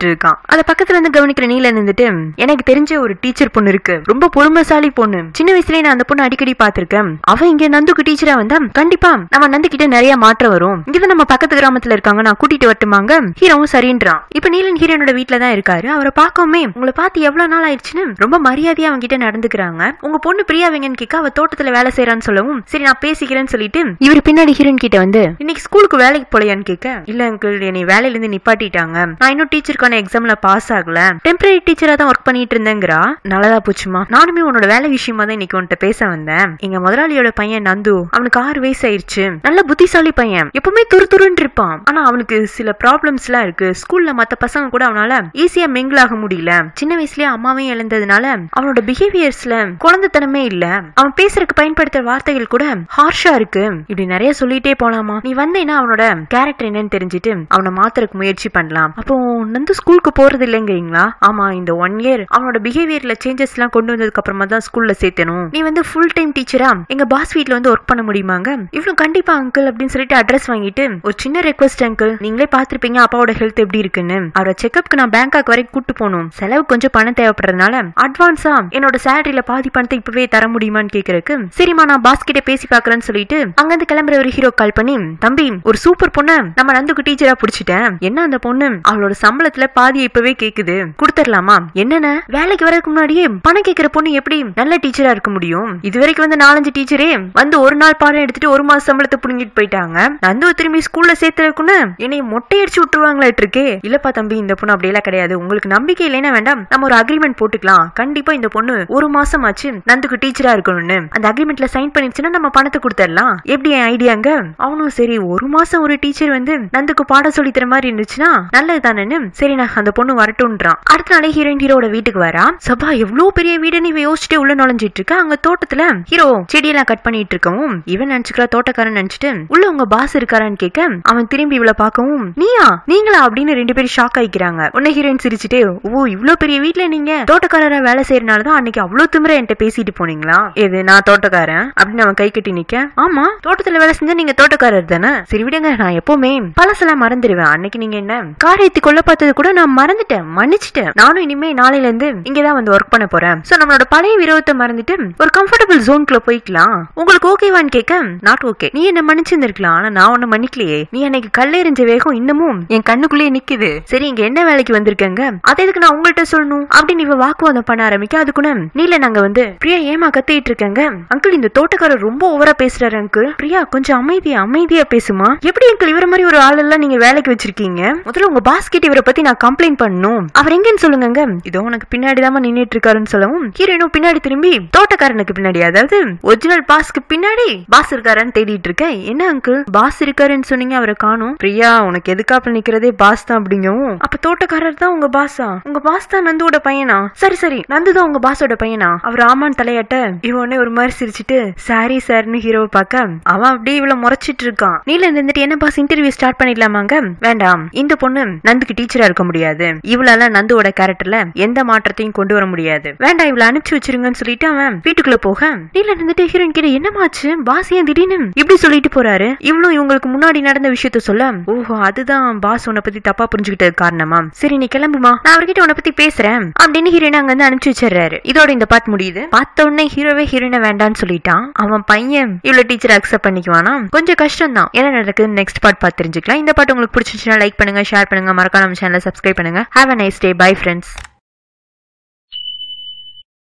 பேசிட்டு இருக்கான் அத பக்கத்துல இருந்து கவனிக்கிற நீல இருந்துட்டு எனக்கு தெரிஞ்ச ஒரு டீச்சர் பொண்ணு இருக்கு ரொம்ப பொறுமைசாலி பொண்ணு சின்ன வயசுலயே நான் அந்த பொண்ணு அடிக்கடி பாத்திருக்கேன் அவ இங்க நந்துக்கு டீச்சரா வந்தா கண்டிப்பா நம்ம நந்து கிட்ட நிறைய மாற்றம் வரும் இங்கதான் நம்ம பக்கத்து கிராமத்துல இருக்காங்க நான் கூட்டிட்டு வரட்டுமாங்க ஹீரோவும் சரின்றான் இப்ப நீலன் ஹீரோனோட வீட்ல தான் இருக்காரு அவரை பார்க்கவுமே உங்களை பார்த்து எவ்வளவு நாள் ஆயிடுச்சுன்னு ரொம்ப மரியாதையா அவங்க கிட்ட நடந்துக்கிறாங்க உங்க பொண்ணு பிரியா வெங்கன்னு கேட்க அவ தோட்டத்துல வேலை செய்யறான்னு சொல்லவும் சரி நான் பேசிக்கிறேன்னு சொல்லிட்டு இவர் பின்னாடி ஹீரோயின் கிட்ட வந்து இன்னைக்கு ஸ்கூலுக்கு வேலைக்கு போலையான்னு கேட்க இல்ல அங்கிள் என்னை வேலையில இருந்து நிப்பாட்டிட்டாங்க நான் இன்னும் டீச்சருக்கான எக்ஸாம்ல பாஸ் ஆகல டெம்பரரி டீச்சரா தான் ஒர்க் பண்ணிட்டு இருந்தேங்கிறா நல்லதா போச்சுமா நானுமே உன்னோட வேலை விஷயமா தான் இன்னைக்கு உன்கிட்ட பேச வந்தேன் எங்க முதலாளியோட பையன் நந்து அவனுக்கு ஆறு வயசு ஆயிருச்சு நல்ல புத்திசாலி பையன் எப்பவுமே துரு துருன்னு இருப்பான் ஆனா அவனுக்கு சில ப்ராப்ளம்ஸ் எல்லாம் இருக்கு ஸ்கூல்ல மத்த பசங்க கூட அவனால ஈஸியா மிங்கிள் ஆக முடியல சின்ன வயசுலயே அம்மாவையும் இழந்ததுனால அவனோட பிஹேவியர்ஸ்ல குழந்தைத்தனமே இல்ல அவன் பேசுறதுக்கு பயன்படுத்துற வார்த்தைகள் கூட ஹார்ஷா இருக்கு இப்படி நிறைய சொல்லிட்டே போலாமா நீ வந்தேன்னா அவனோட கேரக்டர் என்னன்னு தெரிஞ்சுட்டு அவனை மாத்துறதுக்கு முயற்சி பண்ணலாம் அப்போ நந்து ஸ்கூலுக்கு போறது இல்லைங்கிறீங்களா ஆமா இந்த ஒன் இயர் அவனோட பிஹேவியர்ல சேஞ்சஸ் எல்லாம் கொண்டு வந்ததுக்கு அப்புறமா தான் ஸ்கூல்ல சேர்த்தணும் நீ வந்து ஃபுல் டைம் டீச்சரா எங்க பாஸ் வீட்ல வந்து ஒர்க் பண்ண முடியுமாங்க இவ்வளவு கண்டிப்பா அங்கிள் அப்படின்னு சொல்லிட்டு அட்ரஸ் வாங்கிட்டு ஒரு சின்ன ரெக்வஸ்ட் அங்கிள் நீங்களே பாத்திருப்பீங்க அப்பாவோட ஹெல்த் எப்படி இருக்குன்னு அவரோட செக்அப்க்கு நான் பேங்காக் வரைக்கும் கூட்டு போகணும் செலவு கொஞ்சம் பணம் தேவைப்படுறதுனால அட்வான்ஸா என்னோட சேலரியில பாதி பணத்தை இப்பவே தர முடியுமான்னு கேக்குறதுக்கு சரிம்மா நான் பாஸ் கிட்ட பேசி பாக்குறேன்னு சொல்லிட்டு அங்கிருந்து கிளம்புற ஒரு ஹீரோ கால் பண்ணி தம்பி ஒரு சூப்பர் பொண்ணு நம்ம நந்துக்கு டீச்சரா புடிச்சிட்டேன் என்ன அந்த பொண்ணு அவளோட சம்பளத்துல பாதி இப்பவே கேக்குது கொடுத்துடலாமா என்னென்ன வேலைக்கு வரதுக்கு முன்னாடியே பணம் கேக்குற பொண்ணு எப்படி நல்ல டீச்சரா இருக்க முடியும் இது வரைக்கும் வந்து நாலஞ்சு டீச்சரே வந்து ஒரு நாள் பாடம் எடுத்துட்டு ஒரு மாசம் சம்பளத்தை புடுங்கிட்டு போயிட்டாங்க நந்துவ திரும்பி ஸ்கூல்ல சேர்த்துறதுக்குன்னு என்னை மொட்டை அடிச்சு விட்டுருவாங்களாட்டு இருக்கே இல்லப்பா தம்பி இந்த பொண்ணு அப்படியெல்லாம் கிடையாது உங்களுக்கு நம்பிக்கை இல்லைன்னா வேண்டாம் நம்ம ஒரு அக்ரிமெண்ட் போட்டுக்கலாம் கண்டிப்பா இந்த பொண்ணு ஒரு மாசம் ஆச்சு நந்துக்கு டீச்சரா இருக்கணும்னு அந்த அக்ரிமெண்ட்ல சைன் பண்ணிடுச்சுன்னா நம்ம பணத்தை கொடுத்துடலாம் எப்படி என் ஐடியாங்க அவனும் சரி ஒரு மாசம் ஒரு டீச்சர் வந்து நந்துக்கு பாடம் சொல்லி தர மாதிரி இருந்துச்சுன்னா நல்லது தானேன்னு சரி நான் அந்த பொண்ணு வரட்டும்ன்றான் அடுத்த நாளே ஹீரோயின் ஹீரோட வீட்டுக்கு வரா சபா எவ்வளவு பெரிய வீடுன்னு இவ யோசிச்சுட்டு உள்ள நுழைஞ்சிட்டு இருக்கா அங்க தோட்டத்துல ஹீரோ செடியெல்லாம் கட் பண்ணிட்டு இருக்கவும் இவன் நினைச்சுக்கிறா தோட்டக்காரன் நினைச்சிட்டு உள்ள உங்க பாஸ் இருக்காரான்னு கேட்க அவன் திரும்பி இவளை பார்க்கவும் நீயா நீங்களா அப்படின்னு ரெண்டு பேரும் ஷாக் ஆயிக்கிறாங்க உன்ன ஹீரோயின் சிரிச்சுட்டே ஓ இவ்ளோ பெரிய வீட்ல நீங்க தோட்டக்காரரா வேலை செய்யறனாலதான் அன்னைக்கு அவ்வளவு திமிர என்கிட்ட பேசிட்டு போனீங்களா இது நான் தோட்டக்காரன் அப்படின்னு அவன் கை கட்டி நிக்க ஆமா தோட்டத்துல வேலை செஞ்சா நீங்க தோட்டக்காரர் தானே சரி விடுங்க நான் எப்பவுமே பழசெல்லாம் மறந்துடுவேன் அன்னைக்கு நீங்க என்ன கார் ஏத்தி கொல்ல பார்த்தது கூட நான் மறந்துட்டேன் மன்னிச்சிட்டேன் நானும் இனிமே நாளையில இருந்து இங்கதான் வந்து ஒர்க் பண்ண போறேன் சோ நம்மளோட பழைய விரோதத்தை மறந்துட்டு ஒரு கம்ஃபர்டபுள் ஜோன்குள்ள போய்க்கலாம் உங்களுக்கு ஓகேவான்னு கேட்க நாட் ஓகே நீ என்ன மன்னிச்சிருந்திருக்கலாம் ஆனா நான் ஒண்ணு மன்னிக்கலையே நீ அன்னைக்கு கல்லெறிஞ்ச வேகம் இன்னமும் என் கண்ணுக்குள்ளேயே நிக்குது சரி இங்க என்ன வேலைக்கு வந்திருக்கங்க அதை எதுக்கு நான் உங்கள்கிட்ட சொல்லணும் அப்படின்னு இவ வாக்குவாதம் பண்ண ஆரம்பிக்க அதுக்குன்னு நீல நாங்க வந்து பிரியா ஏமா கத்திட்டு இருக்கங்க அங்கிள் இந்த தோட்டக்காரர் ரொம்ப ஓவரா பேசுறாரு அங்கிள் பிரியா கொஞ்சம் அமைதியா அமைதியா பேசுமா எப்படி அங்கிள் இவர மாதிரி ஒரு ஆள் எல்லாம் நீங்க வேலைக்கு வச்சிருக்கீங்க முதல்ல உங்க பாஸ் கிட்ட இவரை பத்தி நான் கம்ப்ளைண்ட் பண்ணணும் அவர் எங்கன்னு சொல்லுங்க இதோ உனக்கு பின்னாடி தான் நின்னுட்டு இருக்காருன்னு சொல்லவும் ஹீரோயினும் பின்னாடி திரும்பி தோட்டக்காரனுக்கு பின்னாடி அதாவது ஒரிஜினல் பாஸ்க்கு பின்னாடி பாஸ் இருக்காருன்னு தேடிட்டு இருக்கேன் என்ன அங்கிள் பாஸ் இருக்காருன்னு சொன்னீங்க அவரை காணும் பிரியா உனக்கு எதுக்காப்புல நிக்கிறதே பாஸ் தான் அப்படிங்கவும் அப்ப தோட்டக்காரர் தான் உங்க பாஸா உங்க பாஸ் தான் நந்துவோட பையனா சரி சரி நந்து தான் உங்க பாஸோட பையனா அவர் ஆமான்னு தலையாட்ட இவனே ஒரு மாதிரி சிரிச்சிட்டு சாரி சார்னு ஹீரோவை பார்க்க அவன் அப்படியே இவ்வளவு முறைச்சிட்டு இருக்கான் நீல இருந்துட்டு என்ன பாஸ் இன்டர்வியூ ஸ்டார்ட் பண்ணிடலாமாங்க வேண்டாம் இந்த பொண்ணு நந்துக்கு டீச்சரா இருக்க முடியாது இவளால நந்துவோட கேரக்டர்ல எந்த மாற்றத்தையும் கொண்டு வர முடியாது வேண்டாம் இவளை அனுப்பிச்சு வச்சிருங்கன்னு சொல்லிட்டு அவன் வீட்டுக்குள்ள போக நீல இருந்துட்டு ஹீரோயின் கிட்ட என்னமாச்சு பாஸ் ஏன் திடீர்னு இப்படி சொல்லிட்டு போறாரு இவளும் இவங்களுக்கு முன்னாடி நடந்த விஷயத்த சொல்ல ஓஹோ அதுதான் பாஸ் உன்னை பத்தி தப்பா புரிஞ்சுக்கிட்டது காரணமா சரி நீ கிளம்புமா நான் அவர்கிட்ட உன்னை பத்தி பேசுறேன் அப்படின்னு ஹீரோயின் அங்க வந்து அனுப்பிச்சு வச்சிடுறாரு இதோட இந்த பாட் முடியுது பார்த்த உடனே ஹீரோவே ஹீரோயினை வேண்டான்னு சொல்லிட்டான் அவன் பையன் இவ்வளவு டீச்சர் அக்செப்ட் பண்ணிக்குவானா கொஞ்சம் கஷ்டம் தான் என்ன நடக்குது நெக்ஸ்ட் பார்ட் பார்த்து தெரிஞ்சுக்கலாம் இந்த பாட்டு உங்களுக்கு பிடிச்சிருச்சுன்னா லைக் பண்ணுங்க ஷேர் பண்ணுங்க மறக்காம நம்ம சேனலை சப்ஸ்கிரைப் பண்ணுங்க have a nice day bye friends